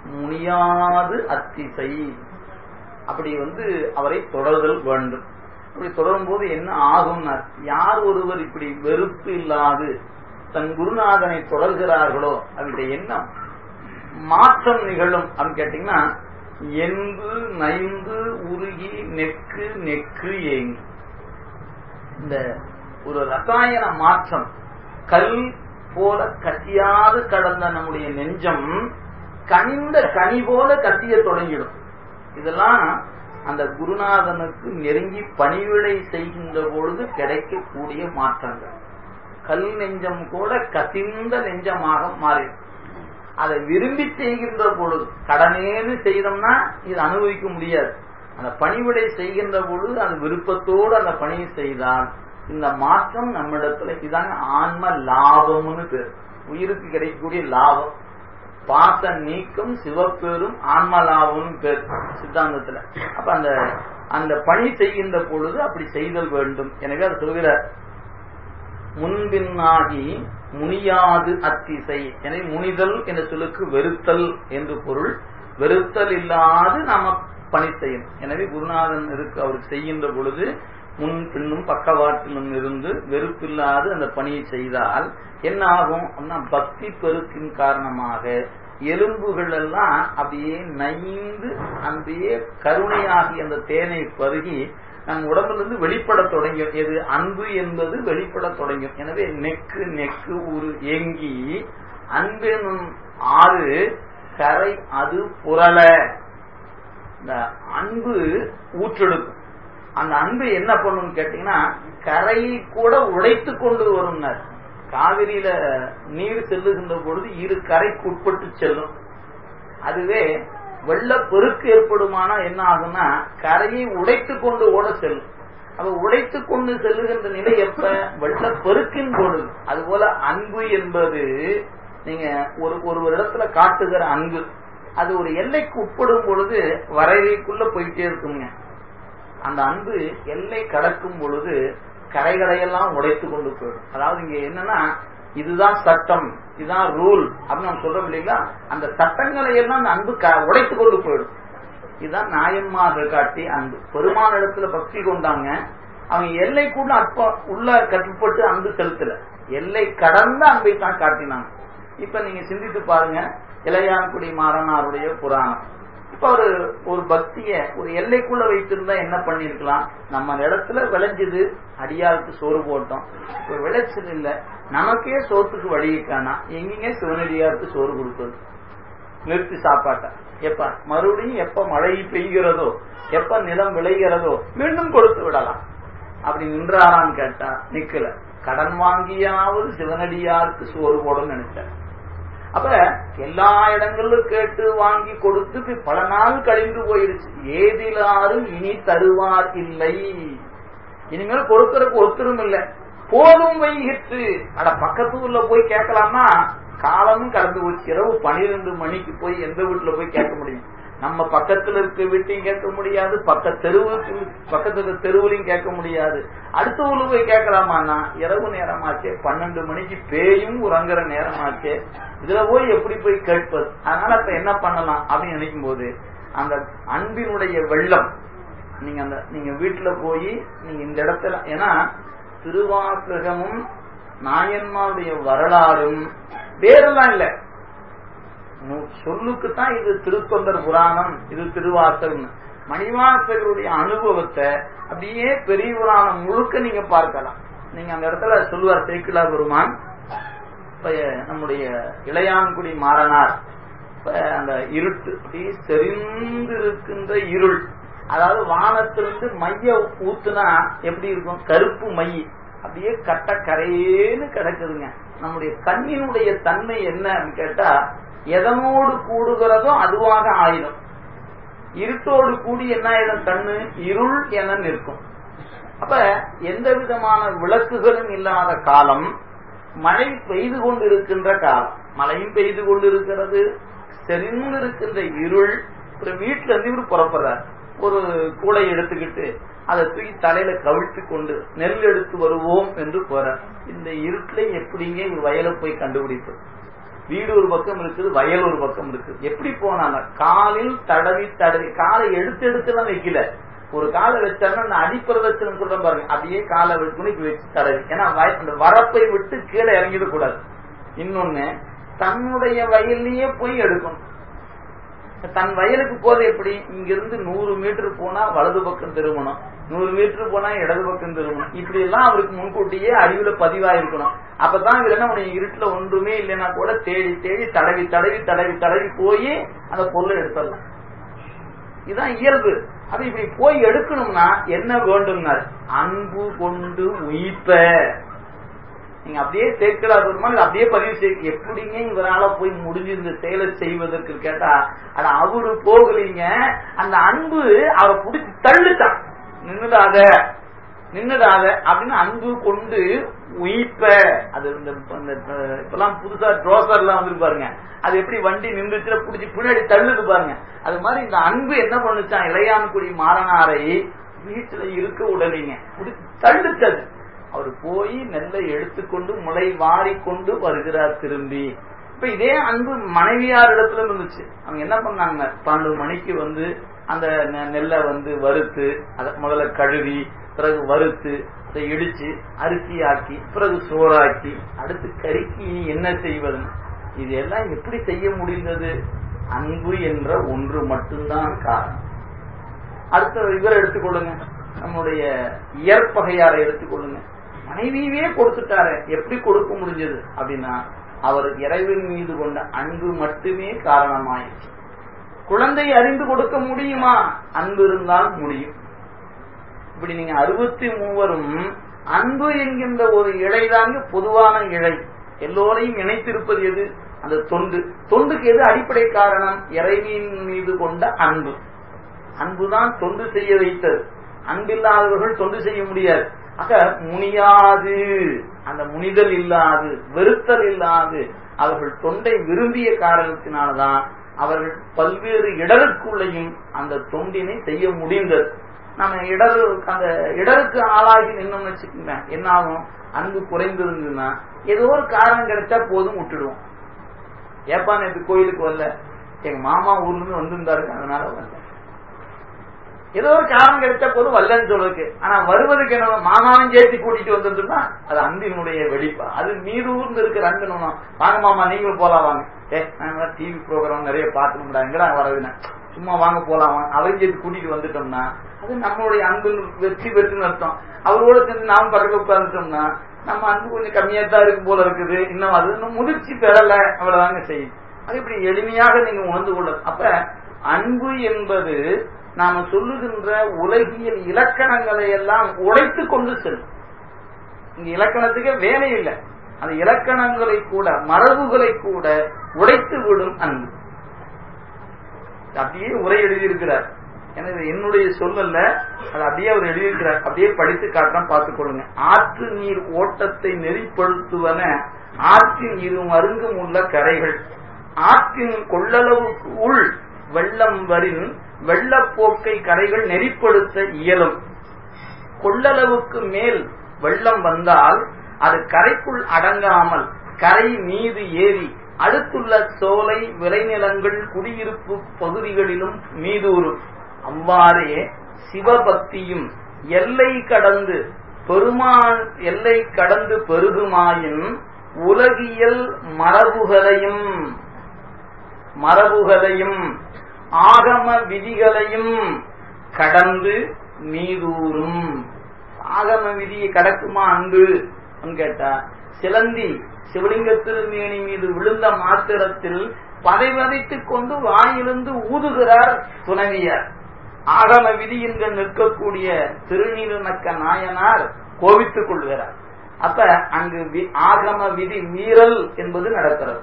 A: முனியாது அத்திசை அப்படி வந்து அவரை தொடர்தல் வேண்டும் இப்படி தொடரும் போது என்ன ஆகும் யார் ஒருவர் இப்படி வெறுப்பு இல்லாது தன் குருநாதனை தொடர்கிறார்களோ அவருடைய எண்ணம் மாற்றம் நிகழும் அப்படின்னு கேட்டீங்கன்னா என்பு நைந்து உருகி நெக்கு நெக்கு ஏங்கி இந்த ஒரு ரசாயன மாற்றம் கல் போல கசியாது கடந்த நம்முடைய நெஞ்சம் கனிந்த கனி போல கசிய தொடங்கிடும் இதெல்லாம் அந்த குருநாதனுக்கு நெருங்கி பணிவிடை செய்கின்ற பொழுது கிடைக்கக்கூடிய மாற்றங்கள் கல் நெஞ்சம் கூட கசிந்த நெஞ்சமாக மாறிடும் அதை விரும்பி செய்கின்ற பொழுது கடனேன்னு செய்தோம்னா இது அனுபவிக்க முடியாது அந்த பணிவிடை செய்கின்ற பொழுது அந்த விருப்பத்தோடு அந்த பணியை செய்தால் இந்த மாற்றம் நம்மிடத்துல இதாங்க ஆன்ம லாபம்னு பேர் உயிருக்கு கிடைக்கக்கூடிய லாபம் பாச நீக்கம் சிவப்பேரும் ஆன்ம லாபம்னு பேர் சித்தாந்தத்துல அப்ப அந்த அந்த பணி செய்கின்ற பொழுது அப்படி செய்தல் வேண்டும் எனவே அதை சொல்கிறார் முன்பின்னாகி முனியாது அத்திசை எனவே முனிதல் என்ற சொல்லுக்கு வெறுத்தல் என்று பொருள் வெறுத்தல் இல்லாது நாம பணி செய்யணும் எனவே குருநாதன் இருக்கு அவருக்கு செய்கின்ற பொழுது முன் பின்னும் பக்கவாட்டிலும் இருந்து வெறுப்பில்லாது அந்த பணியை செய்தால் என்ன ஆகும் அப்படின்னா பக்தி பெருக்கின் காரணமாக எலும்புகள் எல்லாம் அப்படியே நைந்து அப்படியே கருணையாகி அந்த தேனை பருகி நம் உடம்புல இருந்து வெளிப்பட தொடங்கும் எது அன்பு என்பது வெளிப்பட தொடங்கும் எனவே நெக்கு நெக்கு ஒரு ஏங்கி அன்பெனும் ஆறு கரை அது புரள இந்த அன்பு ஊற்றெடுக்கும் அந்த அன்பு என்ன பண்ணும் கேட்டீங்கன்னா கரையை கூட உடைத்து கொண்டு வரும்னார் காவிரியில நீர் செல்லுகின்ற பொழுது இரு கரைக்கு உட்பட்டு செல்லும் அதுவே வெள்ள பெருக்கு ஏற்படுமானா என்ன ஆகும்னா கரையை உடைத்து கொண்டு ஓட செல்லும் அப்ப உடைத்து கொண்டு செல்லுகின்ற நிலை எப்ப வெள்ள பெருக்கின் பொழுது அதுபோல அன்பு என்பது நீங்க ஒரு ஒரு இடத்துல காட்டுகிற அன்பு அது ஒரு எல்லைக்கு உட்படும் பொழுது வரைவைக்குள்ள போயிட்டே இருக்குங்க அந்த அன்பு எல்லை கடக்கும் பொழுது கரைகளையெல்லாம் உடைத்து கொண்டு போயிடும் அதாவது இங்க என்னன்னா இதுதான் சட்டம் இதுதான் ரூல் அப்படின்னு நம்ம சொல்றோம் இல்லைங்களா அந்த சட்டங்களை எல்லாம் அந்த அன்பு உடைத்து கொண்டு போயிடும் இதுதான் நாயன்மார்கள் காட்டி அன்பு பெருமான இடத்துல பக்தி கொண்டாங்க அவங்க எல்லைக்குள்ள அற்ப உள்ள கட்டுப்பட்டு அன்பு செலுத்தல எல்லை கடந்த அன்பை தான் காட்டினாங்க இப்ப நீங்க சிந்தித்து பாருங்க இளையான்குடி மாறனாருடைய புராணம் இப்ப ஒரு ஒரு பக்திய ஒரு எல்லைக்குள்ள வைத்திருந்தா என்ன பண்ணிருக்கலாம் நம்ம இடத்துல விளைஞ்சது அடியாருக்கு சோறு போட்டோம் இப்ப விளைச்சல் இல்ல நமக்கே சோத்துக்கு வழியிட்டானா எங்கேங்க சிவனடியாருக்கு சோறு கொடுப்பது நிறுத்தி சாப்பாட்டை எப்ப மறுபடியும் எப்ப மழை பெய்கிறதோ எப்ப நிலம் விளைகிறதோ மீண்டும் கொடுத்து விடலாம் அப்படி நின்றாரான்னு கேட்டா நிக்கல கடன் வாங்கியாவது சிவனடியாருக்கு சோறு போடணும்னு நினைச்சார் அப்ப எல்லா இடங்களிலும் கேட்டு வாங்கி கொடுத்து பல நாள் கழிந்து போயிருச்சு ஏதிலாரும் இனி தருவார் இல்லை இனிமேல் கொடுக்கறதுக்கு ஒருத்தரும் இல்லை போதும் வைகிட்டு அட பக்கத்து ஊர்ல போய் கேட்கலாம்னா காலமும் கடந்து போச்சு இரவு பனிரெண்டு மணிக்கு போய் எந்த வீட்டுல போய் கேட்க முடியும் நம்ம பக்கத்துல இருக்க வீட்டையும் கேட்க முடியாது பக்க தெருவுக்கு பக்கத்துல தெருவுலையும் கேட்க முடியாது அடுத்த ஊர்ல போய் கேட்கலாமான்னா இரவு நேரமாச்சே பன்னெண்டு மணிக்கு பேயும் உறங்குற நேரமாச்சே இதுல போய் எப்படி போய் கேட்பது அதனால இப்ப என்ன பண்ணலாம் அப்படின்னு நினைக்கும் போது அந்த அன்பினுடைய வெள்ளம் நீங்க அந்த நீங்க வீட்டுல போய் நீங்க இந்த இடத்துல ஏன்னா திருவாசகமும் நாயன்மாருடைய வரலாறும் வேறெல்லாம் இல்ல சொல்லுக்கு தான் இது திருத்தொண்டர் புராணம் இது திருவாசகம் மணிவாசகருடைய அனுபவத்தை அப்படியே பெரிய புராணம் முழுக்க நீங்க பார்க்கலாம் நீங்க அந்த இடத்துல சொல்லுவார் சேக்கிலா பெருமான் இப்ப நம்முடைய இளையான்குடி மாறனார் அந்த இருட்டு அப்படியே செறிந்திருக்கின்ற இருள் அதாவது வானத்திலிருந்து மைய ஊத்துனா எப்படி இருக்கும் கருப்பு மை அப்படியே கட்ட கரையேன்னு கிடக்குதுங்க நம்முடைய கண்ணினுடைய தன்மை என்னன்னு கேட்டா எதனோடு கூடுகிறதோ அதுவாக ஆயிடும் இருட்டோடு கூடி என்ன ஆயிடும் கண்ணு இருள் என நிற்கும் அப்ப எந்த விதமான விளக்குகளும் இல்லாத காலம் மழை பெய்து கொண்டிருக்கின்ற காலம் மழையும் பெய்து கொண்டிருக்கிறது செறிந்திருக்கின்ற இருள் அப்புறம் வீட்டுல இருந்து இவர் புறப்படுறார் ஒரு கூடை எடுத்துக்கிட்டு அதை தூக்கி தலையில கவிழ்த்து கொண்டு நெல் எடுத்து வருவோம் என்று போறார் இந்த இருட்டில எப்படிங்க இவர் வயலை போய் கண்டுபிடிப்பது வீடு ஒரு பக்கம் இருக்குது வயல் ஒரு பக்கம் இருக்குது எப்படி போனாங்க காலில் தடவி தடவி காலை எடுத்து எடுத்து எல்லாம் வைக்கல ஒரு காலை வச்சாருன்னா அந்த அடிப்பிரதட்சணம் சொல்ற பாருங்க அப்படியே காலை வச்சு வச்சு தடவி ஏன்னா அந்த வரப்பை விட்டு கீழே இறங்கிட கூடாது இன்னொன்னு தன்னுடைய வயல்லையே போய் எடுக்கணும் தன் வயலுக்கு போது எப்படி இங்கிருந்து நூறு மீட்டர் போனா வலது பக்கம் திரும்பணும் நூறு மீட்டர் போனா இடது பக்கம் திரும்பணும் இப்படி எல்லாம் அவருக்கு முன்கூட்டியே அறிவுல பதிவாயிருக்கணும் அப்பதான் இவர் என்ன பண்ணும் இருட்டுல ஒன்றுமே இல்லைன்னா கூட தேடி தேடி தடவி தடவி தடவி தடவி போய் அந்த பொருளை எடுத்துடலாம் இதுதான் இயல்பு அது இப்படி போய் எடுக்கணும்னா என்ன வேண்டும்னாரு அன்பு கொண்டு உயிப்ப நீங்க அப்படியே சேர்க்கலா பெருமாள் அப்படியே பதிவு செய்ய எப்படிங்க இவரால போய் முடிஞ்சு இந்த செயலை செய்வதற்கு கேட்டா ஆனா அவரு போகலீங்க அந்த அன்பு அவரை பிடிச்சி தள்ளுட்டான் நின்னுடாத நின்னுடாத அப்படின்னு அன்பு கொண்டு உயிப்ப அது இந்த இப்பெல்லாம் புதுசா ட்ரோசர் எல்லாம் வந்து பாருங்க அது எப்படி வண்டி நின்றுச்சுல பிடிச்சி பின்னாடி தள்ளுது பாருங்க அது மாதிரி இந்த அன்பு என்ன பண்ணுச்சான் இளையான்குடி மாறனாரை வீட்டுல இருக்க உடனீங்க பிடிச்சி தள்ளுச்சது அவர் போய் நெல்லை எடுத்துக்கொண்டு முளை வாரி கொண்டு வருகிறார் திரும்பி இப்ப இதே அன்பு மனைவியார் இடத்துல இருந்துச்சு அவங்க என்ன பண்ணாங்க பன்னெண்டு மணிக்கு வந்து அந்த நெல்லை வந்து வறுத்து அதை முதல்ல கழுவி பிறகு வறுத்து அதை இடிச்சு அரிசி ஆக்கி பிறகு சோறாக்கி அடுத்து கறிக்கு இனி என்ன செய்வது இது எல்லாம் எப்படி செய்ய முடிந்தது அன்பு என்ற ஒன்று மட்டும்தான் காரணம் அடுத்த இவரை எடுத்துக்கொள்ளுங்க நம்முடைய இயற்பகையாரை எடுத்துக்கொள்ளுங்க மனைவியவே கொடுத்துட்டாரு எப்படி கொடுக்க முடிஞ்சது அப்படின்னா அவர் இறைவன் மீது கொண்ட அன்பு மட்டுமே காரணமாயிடுச்சு குழந்தை அறிந்து கொடுக்க முடியுமா அன்பு இருந்தால் முடியும் இப்படி நீங்க அறுபத்தி மூவரும் அன்பு என்கின்ற ஒரு இழைதாங்க பொதுவான இழை எல்லோரையும் இணைத்திருப்பது எது அந்த தொண்டு தொண்டுக்கு எது அடிப்படை காரணம் இறைவியின் மீது கொண்ட அன்பு அன்புதான் தொண்டு செய்ய வைத்தது அன்பில்லாதவர்கள் தொண்டு செய்ய முடியாது ஆக முனியாது அந்த முனிதல் இல்லாது வெறுத்தல் இல்லாது அவர்கள் தொண்டை விரும்பிய காரணத்தினால்தான் அவர்கள் பல்வேறு இடருக்குள்ளையும் அந்த தொண்டினை செய்ய முடிந்தது நம்ம இடரு அந்த இடருக்கு ஆளாகி நின்னோம்னு வச்சுக்கோங்க என்ன ஆகும் அன்பு குறைந்திருந்ததுன்னா ஏதோ ஒரு காரணம் கிடைச்சா போதும் விட்டுடுவோம் ஏப்பா நேற்று கோயிலுக்கு வரல எங்க மாமா ஊர்ல இருந்து வந்திருந்தாரு அதனால வரல ஏதோ ஒரு காரணம் கிடைச்சா போதும் வரலன்னு சொல்றதுக்கு ஆனா வருவதுக்கு என்ன மாமாவும் சேர்த்து கூட்டிட்டு வந்திருந்தா அது அன்பினுடைய வெளிப்பா அது மீது ஊர்ந்து இருக்கிற அன்பு வாங்க மாமா நீங்களும் போலாம் வாங்க ஏ நான் டிவி ப்ரோக்ராம் நிறைய பார்த்துக்கா எங்கடா வரதுன்னு சும்மா வாங்க போலாம் வாங்க அவரையும் சேர்த்து கூட்டிட்டு வந்துட்டோம்னா அது நம்மளுடைய அன்பு வெற்றி பெற்றுன்னு அர்த்தம் அவரோட சேர்ந்து நாம பக்கத்துல உட்கார்ந்துட்டோம்னா நம்ம அன்பு கொஞ்சம் கம்மியா தான் இருக்கும் போல இருக்குது இன்னும் அது இன்னும் முதிர்ச்சி பெறல அவ்வளவுதாங்க செய்யும் அது இப்படி எளிமையாக நீங்க உணர்ந்து கொள்ள அப்ப அன்பு என்பது நாம சொல்லுகின்ற உலகியல் இலக்கணங்களை எல்லாம் உடைத்து கொண்டு செல்லும் இங்க இலக்கணத்துக்கே வேலை இல்லை அந்த இலக்கணங்களை கூட மரபுகளை கூட உடைத்து விடும் அன்பு அப்படியே உரை எழுதியிருக்கிறார் எனவே என்னுடைய சொல்லல்ல அது அப்படியே அவர் எழுதியிருக்கிறார் அப்படியே படித்து காட்டான் பார்த்துக் கொள்ளுங்க ஆற்று நீர் ஓட்டத்தை நெறிப்படுத்துவன ஆற்றின் இரு மருங்கும் உள்ள கரைகள் ஆற்றின் கொள்ளளவுக்கு உள் வெள்ளம் வரின் வெள்ளப்போக்கை கரைகள் நெறிப்படுத்த இயலும் கொள்ளளவுக்கு மேல் வெள்ளம் வந்தால் அது கரைக்குள் அடங்காமல் கரை மீது ஏறி அடுத்துள்ள சோலை விளைநிலங்கள் குடியிருப்பு பகுதிகளிலும் மீதூறும் அவ்வாறே சிவபக்தியும் எல்லை கடந்து பெருமான் எல்லை கடந்து பெருகுமாயின் உலகியல் மரபுகளையும் மரபுகளையும் ஆகம விதிகளையும் கடந்து மீதூரும் ஆகம விதியை கடக்குமா அன்பு கேட்டா சிலந்தி சிவலிங்க திருமேனி மீது விழுந்த மாத்திரத்தில் பதை வதைத்துக் கொண்டு வாயிலிருந்து ஊதுகிறார் துணவியார் ஆகம விதி என்று நிற்கக்கூடிய திருநீலநக்க நாயனார் கோவித்துக் கொள்கிறார் அப்ப அங்கு ஆகம விதி மீறல் என்பது நடக்கிறது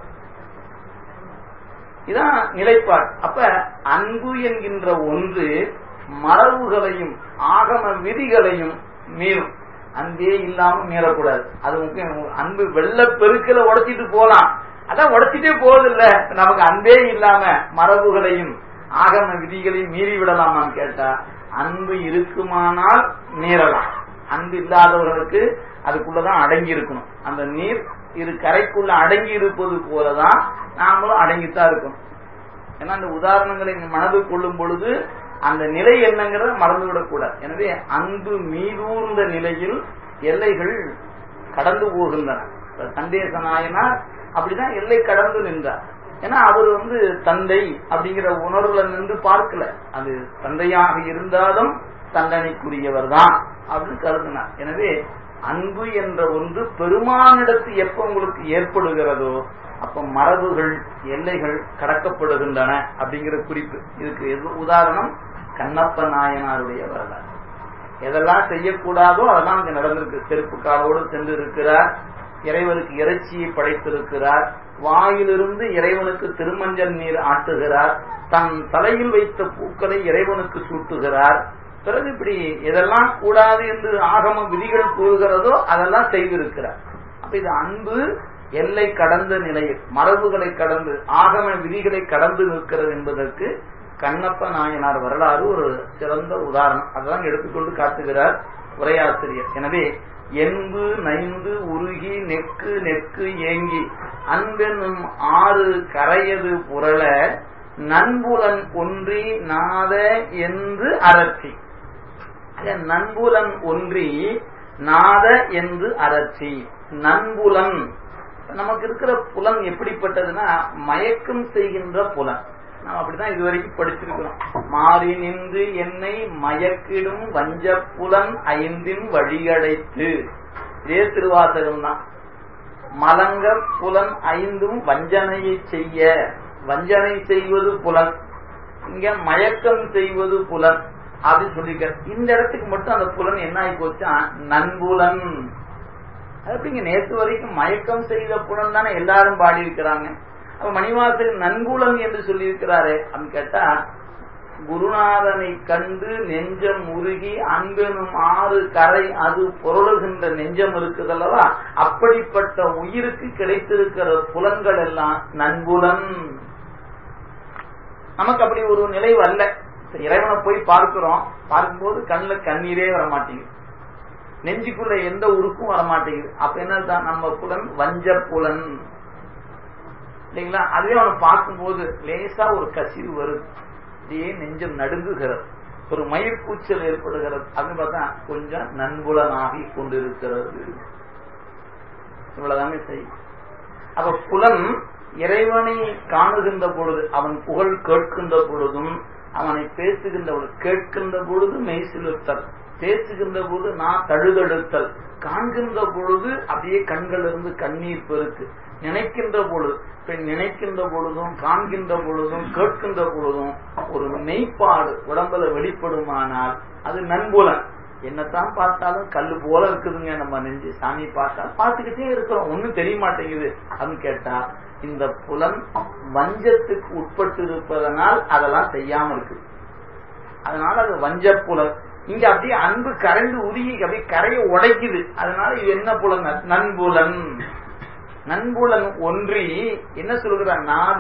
A: இதான் நிலைப்பாடு அப்ப அன்பு என்கின்ற ஒன்று மரபுகளையும் ஆகம விதிகளையும் மீறும் அன்பே இல்லாம மீறக்கூடாது அது முக்கியம் அன்பு வெள்ள பெருக்கல உடைச்சிட்டு போலாம் அதான் உடைச்சிட்டே போவதில்ல நமக்கு அன்பே இல்லாம மரபுகளையும் ஆகம விதிகளையும் மீறி விடலாமான்னு கேட்டா அன்பு இருக்குமானால் மீறலாம் அன்பு இல்லாதவர்களுக்கு அதுக்குள்ளதான் அடங்கி இருக்கணும் அந்த நீர் இரு கரைக்குள்ள அடங்கி இருப்பது போலதான் நாமளும் அடங்கித்தான் இருக்கணும் ஏன்னா அந்த உதாரணங்களை மனதில் கொள்ளும் பொழுது அந்த நிலை என்னங்கிறத மறந்துவிடக் கூடாது எனவே அன்பு மீதூர்ந்த நிலையில் எல்லைகள் கடந்து போகின்றன சண்டேச நாயனார் அப்படிதான் எல்லை கடந்து நின்றார் ஏன்னா அவர் வந்து தந்தை அப்படிங்கிற உணர்வுல நின்று பார்க்கல அது தந்தையாக இருந்தாலும் தண்டனைக்குரியவர் தான் அப்படின்னு கருதினார் எனவே அன்பு என்ற ஒன்று பெருமானிடத்து எப்ப உங்களுக்கு ஏற்படுகிறதோ அப்ப மரபுகள் எல்லைகள் கடக்கப்படுகின்றன அப்படிங்கிற குறிப்பு இதுக்கு எது உதாரணம் கண்ணப்ப நாயனாருடைய வரலாறு எதெல்லாம் செய்யக்கூடாதோ அதெல்லாம் அங்க நடந்திருக்கு செருப்பு காலோடு சென்று இருக்கிறார் இறைவனுக்கு இறைச்சியை படைத்திருக்கிறார் வாயிலிருந்து இறைவனுக்கு திருமஞ்சள் நீர் ஆட்டுகிறார் தன் தலையில் வைத்த பூக்களை இறைவனுக்கு சூட்டுகிறார் பிறகு இப்படி எதெல்லாம் கூடாது என்று ஆகம விதிகள் கூறுகிறதோ அதெல்லாம் செய்திருக்கிறார் அப்ப இது அன்பு எல்லை கடந்த நிலையில் மரபுகளை கடந்து ஆகம விதிகளை கடந்து நிற்கிறது என்பதற்கு கண்ணப்ப நாயனார் வரலாறு ஒரு சிறந்த உதாரணம் அதான் எடுத்துக்கொண்டு காட்டுகிறார் உரையாசிரியர் எனவே என்பு நைந்து உருகி நெக்கு நெக்கு ஏங்கி அன்பெனும் ஆறு கரையது புரள நண்புலன் ஒன்றி நாத என்று அரற்றி நண்புலன் ஒன்றி நாத என்று அரற்றி நண்புலன் நமக்கு இருக்கிற புலன் எப்படிப்பட்டதுன்னா மயக்கம் செய்கின்ற புலன் நாம் அப்படிதான் இதுவரைக்கும் படிச்சிருக்கிறோம் மாறி நின்று என்னை மயக்கிடும் வஞ்ச புலன் ஐந்தின் வழியடைத்து இதே திருவாசகம் தான் மலங்க புலன் ஐந்தும் வஞ்சனையை செய்ய வஞ்சனை செய்வது புலன் இங்க மயக்கம் செய்வது புலன் அப்படின்னு சொல்லிக்க இந்த இடத்துக்கு மட்டும் அந்த புலன் என்ன ஆகி போச்சா நன்புலன் அப்படிங்க நேற்று வரைக்கும் மயக்கம் செய்த புலன் தானே எல்லாரும் பாடி இருக்கிறாங்க அப்ப மணிவாசகர் நன்குலம் என்று சொல்லி இருக்கிறாரு அப்படின்னு கேட்டா குருநாதனை கண்டு நெஞ்சம் உருகி அன்பெனும் ஆறு கரை அது பொருளுகின்ற நெஞ்சம் இருக்குதல்லவா அப்படிப்பட்ட உயிருக்கு கிடைத்திருக்கிற புலன்கள் எல்லாம் நன்புலன் நமக்கு அப்படி ஒரு நிலை வரல இறைவனை போய் பார்க்கிறோம் பார்க்கும்போது கண்ணுல கண்ணீரே வர மாட்டேங்குது நெஞ்சுக்குள்ள எந்த உறுப்பும் வர மாட்டேங்குது அப்ப என்னதான் நம்ம புலன் வஞ்ச புலன் இல்லைங்களா அதுவே அவனை பார்க்கும்போது லேசா ஒரு கசிவு வருது அப்படியே நெஞ்சம் நடுங்குகிறது ஒரு மயிர்கூச்சல் ஏற்படுகிறது அப்படின்னு பார்த்தா கொஞ்சம் நன்புலனாகி கொண்டிருக்கிறது இவ்வளவுதானே செய்யும் அப்ப புலன் இறைவனை காணுகின்ற பொழுது அவன் புகழ் கேட்கின்ற பொழுதும் அவனை பேசுகின்ற பொழுது கேட்கின்ற பொழுது மெய்சிலுத்தல் பேசுகின்ற பொழுது நான் தழுதழுத்தல் காண்கின்ற பொழுது அப்படியே கண்கள் இருந்து கண்ணீர் பெருக்கு நினைக்கின்ற பொழுது பெண் நினைக்கின்ற பொழுதும் காண்கின்ற பொழுதும் கேட்கின்ற பொழுதும் ஒரு மெய்ப்பாடு உடம்புல வெளிப்படுமானால் அது நன்புலன் என்னத்தான் பார்த்தாலும் கல்லு போல இருக்குதுங்க நம்ம நெஞ்சு சாமி பார்த்தா பார்த்துக்கிட்டே இருக்கிறோம் ஒன்னும் தெரிய மாட்டேங்குது அப்படின்னு கேட்டா இந்த புலன் வஞ்சத்துக்கு உட்பட்டு இருப்பதனால் அதெல்லாம் செய்யாம இருக்கு அதனால அது வஞ்ச புலன் இங்க அப்படியே அன்பு கரண்டு உருகி அப்படியே கரையை உடைக்குது அதனால இது என்ன புலன் நன்புலன் நன்புலன் ஒன்றி என்ன சொல்கிறான் நாத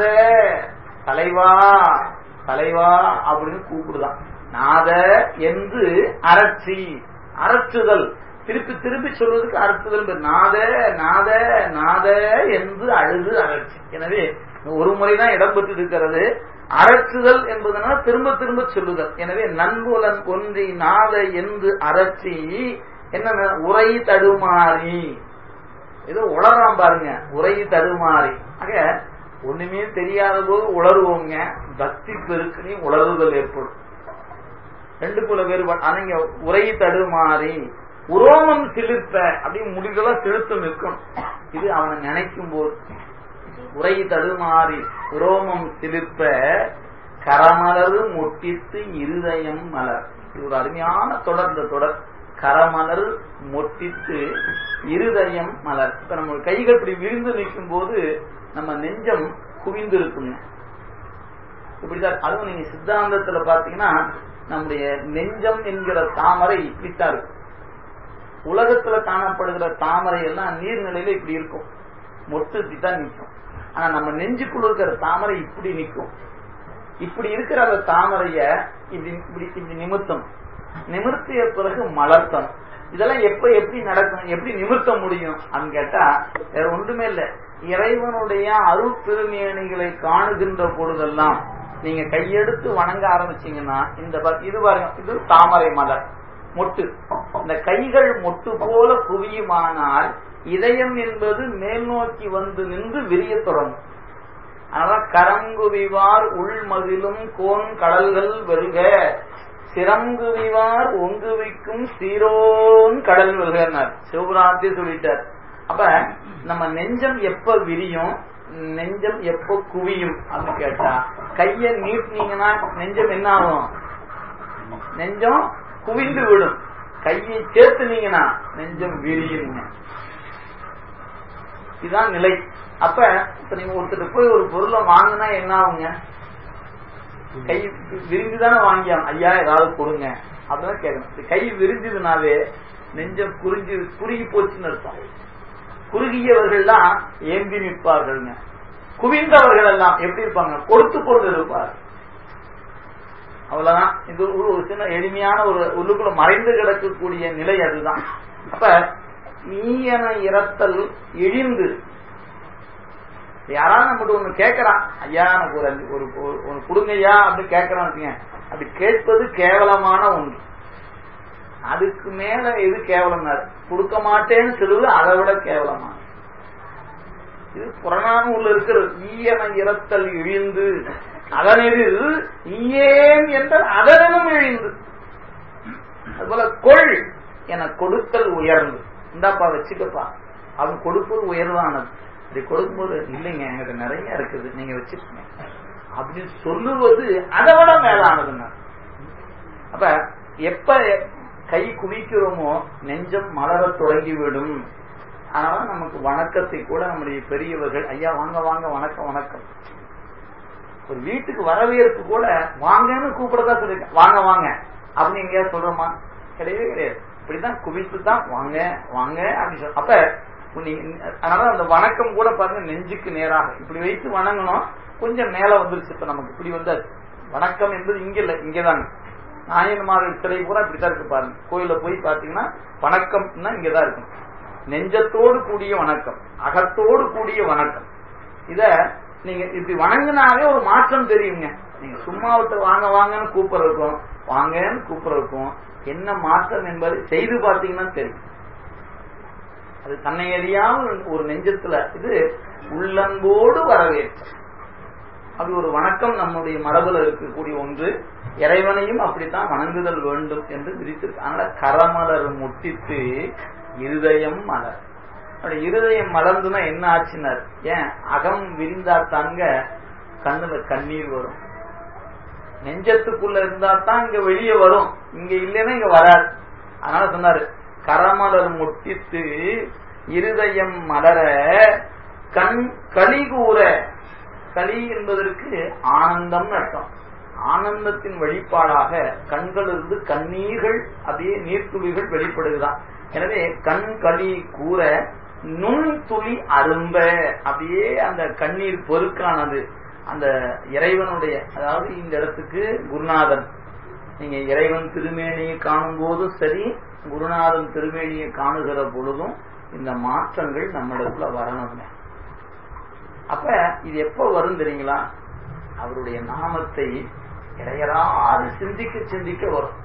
A: தலைவா தலைவா அப்படின்னு கூப்பிடுதான் நாத என்று அரட்சி அரற்றுதல் திருப்பி திருப்பி சொல்வதற்கு அறுத்துதல் நாத நாத நாத என்று அழுது அரட்சி எனவே ஒரு முறைதான் இடம்பெற்று இருக்கிறது அரற்றுதல் என்பதனால திரும்ப திரும்ப சொல்லுதல் எனவே நன்புலன் ஒன்றி நாத என்று அரட்சி என்ன உரை தடுமாறி ஏதோ உளறாம் பாருங்க உரை தடுமாறி ஆக ஒண்ணுமே தெரியாத போது உளருவோங்க பக்தி பெருக்குனையும் உளறுதல் ஏற்படும் ரெண்டுக்குள்ள வேறுபாடு ஆனா இங்க உரை தடுமாறி உரோமம் சிலிர்த்த அப்படியே முடிகளெல்லாம் சிலுத்து நிற்கும் இது அவனை நினைக்கும் போது உரை தடுமாறி உரோமம் சிலிர்ப்ப கரமலரு முட்டித்து இருதயம் மலர் இது ஒரு அருமையான தொடர் இந்த தொடர் கரமலர் மொட்டித்து இருதயம் மலர் இப்ப நம்ம கைகள் இப்படி விரிந்து நிற்கும் போது நம்ம நெஞ்சம் குவிந்து இருக்குங்க இப்படிதான் அதுவும் நீங்க சித்தாந்தத்துல பாத்தீங்கன்னா நம்முடைய நெஞ்சம் என்கிற தாமரை இப்படித்தான் இருக்கும் உலகத்துல காணப்படுகிற தாமரை எல்லாம் நீர்நிலையில இப்படி இருக்கும் மொட்டு தான் நிற்கும் ஆனா நம்ம நெஞ்சுக்குள்ள இருக்கிற தாமரை இப்படி நிற்கும் இப்படி இருக்கிற அந்த தாமரைய இப்படி இப்படி இப்படி நிமித்தம் நிமிர்த்திய பிறகு மலர்த்தம் இதெல்லாம் எப்ப எப்படி நடக்கும் எப்படி நிமிர்த்த முடியும் அப்படின்னு கேட்டா வேற ஒன்றுமே இல்ல இறைவனுடைய அருள் திருமேனிகளை காணுகின்ற பொழுதெல்லாம் நீங்க கையெடுத்து வணங்க ஆரம்பிச்சீங்கன்னா இந்த இது பாருங்க இது தாமரை மலர் மொட்டு இந்த கைகள் மொட்டு போல குவியுமானால் இதயம் என்பது மேல் நோக்கி வந்து நின்று விரிய தொடங்கும் அதனால கரங்குவிவார் உள்மதிலும் கோன் கடல்கள் வெல்க சிறங்குவிவார் ஒங்குவிக்கும் சீரோன் கடல் வெல்கனார் சிவபுராணத்தை சொல்லிட்டார் அப்ப நம்ம நெஞ்சம் எப்ப விரியும் நெஞ்சம் எப்ப குவியும் அப்படின்னு கேட்டா கைய நீட்டினீங்கன்னா நெஞ்சம் என்ன ஆகும் நெஞ்சம் குவிந்து விடும் கையை சேர்த்துனீங்கன்னா நெஞ்சம் விரியுங்க இதுதான் நிலை அப்ப இப்ப நீங்க ஒருத்தர் போய் ஒரு பொருளை வாங்கினா என்ன ஆகுங்க கை விரிஞ்சுதானே வாங்கியாம் ஐயா ஏதாவது கொடுங்க அப்படிதான் கேட்கணும் கை விரிஞ்சதுனாவே நெஞ்சம் குறிஞ்சு குறுகி போச்சுன்னு அர்த்தம் குறுகியவர்கள்லாம் ஏந்தி நிற்பார்கள்ங்க குவிந்தவர்கள் எல்லாம் எப்படி இருப்பாங்க கொடுத்து கொண்டு இருப்பார் அவ்வளவுதான் இது ஒரு சின்ன எளிமையான ஒரு உள்ளுக்குள்ள மறைந்து கிடக்கக்கூடிய நிலை அதுதான் அப்ப நீயன இறத்தல் இழிந்து யாராவது நம்மகிட்ட ஒண்ணு கேட்கறான் ஐயா எனக்கு ஒரு அஞ்சு ஒரு ஒன்னு கொடுங்கய்யா அப்படின்னு கேட்கறான் வச்சுங்க அப்படி கேட்பது கேவலமான ஒன்று அதுக்கு மேல எது கேவலம் கொடுக்க மாட்டேன்னு சொல்லுவது அதை விட கேவலமான இது புறநானூர்ல இருக்கிற ஈயன இறத்தல் இழிந்து அதனில் ஈயேன் என்ற அதனும் இழிந்து அதுபோல கொள் என கொடுத்தல் உயர்ந்து இந்தாப்பா வச்சுக்கப்பா அவன் கொடுப்பது உயர்வானது அப்படி கொடுக்கும்போது இல்லைங்க எங்கிட்ட நிறைய இருக்குது நீங்க வச்சுக்கோங்க அப்படின்னு சொல்லுவது அதை விட மேலானதுங்க அப்ப எப்ப கை குவிக்கிறோமோ நெஞ்சம் மலர தொடங்கிவிடும் அதனால நமக்கு வணக்கத்தை கூட நம்முடைய பெரியவர்கள் ஐயா வாங்க வாங்க வணக்கம் வணக்கம் ஒரு வீட்டுக்கு வரவேற்பு கூட வாங்கன்னு கூப்பிடதான் சொல்லிருக்கேன் வாங்க வாங்க அப்படின்னு எங்கேயாவது சொல்றோமா கிடையவே கிடையாது இப்படிதான் குவித்து தான் வாங்க வாங்க அப்படின்னு சொல்ல அப்ப நீங்க அதனால அந்த வணக்கம் கூட பாருங்க நெஞ்சுக்கு நேராக இப்படி வைத்து வணங்கணும் கொஞ்சம் மேல வந்துருச்சு இப்ப நமக்கு இப்படி வந்தாச்சு வணக்கம் என்பது இங்க இல்ல இங்கதான் நாயன்மார்கள் சிலை பூரா இப்படித்தான் இருக்கு பாருங்க கோயில போய் பாத்தீங்கன்னா வணக்கம்னா இங்கதான் இருக்கும் நெஞ்சத்தோடு கூடிய வணக்கம் அகத்தோடு கூடிய வணக்கம் இத நீங்க இப்படி வணங்கினாவே ஒரு மாற்றம் தெரியுங்க நீங்க சும்மா விட்டு வாங்க வாங்கன்னு கூப்பிடுறதுக்கும் வாங்கன்னு கூப்பிடுறதுக்கும் என்ன மாற்றம் என்பது செய்து பார்த்தீங்கன்னா தெரியும் அது தன்னை அறியாமல் ஒரு நெஞ்சத்துல இது உள்ளன்போடு வரவேற்று அது ஒரு வணக்கம் நம்முடைய மரபுல இருக்கக்கூடிய ஒன்று இறைவனையும் அப்படித்தான் வணங்குதல் வேண்டும் என்று விதித்திருக்கு அதனால கரமலர் முட்டித்து இருதயம் மலர் அப்படி இருதயம் மலர்ந்துனா என்ன ஆச்சுனர் ஏன் அகம் விரிந்தா தாங்க கண்ணுல கண்ணீர் வரும் நெஞ்சத்துக்குள்ள இருந்தா தான் இங்க வெளியே வரும் இங்க இல்லைன்னா இங்க வராது அதனால சொன்னாரு கரமலர் முட்டித்து இருதயம் மலர கண் களி கூற களி என்பதற்கு ஆனந்தம் அர்த்தம் ஆனந்தத்தின் வெளிப்பாடாக கண்களிலிருந்து கண்ணீர்கள் அப்படியே நீர்த்துளிகள் வெளிப்படுகிறான் எனவே கண் களி கூற நுண் துளி அரும்ப அப்படியே அந்த கண்ணீர் பொறுக்கானது அந்த இறைவனுடைய அதாவது இந்த இடத்துக்கு குருநாதன் நீங்க இறைவன் திருமேனியை காணும் போதும் சரி குருநாதன் திருமேனியை காணுகிற பொழுதும் இந்த மாற்றங்கள் நம்ம இடத்துல வரணுங்க அப்ப இது எப்ப வரும் தெரியுங்களா அவருடைய நாமத்தை இடையராது சிந்திக்க சிந்திக்க வரும்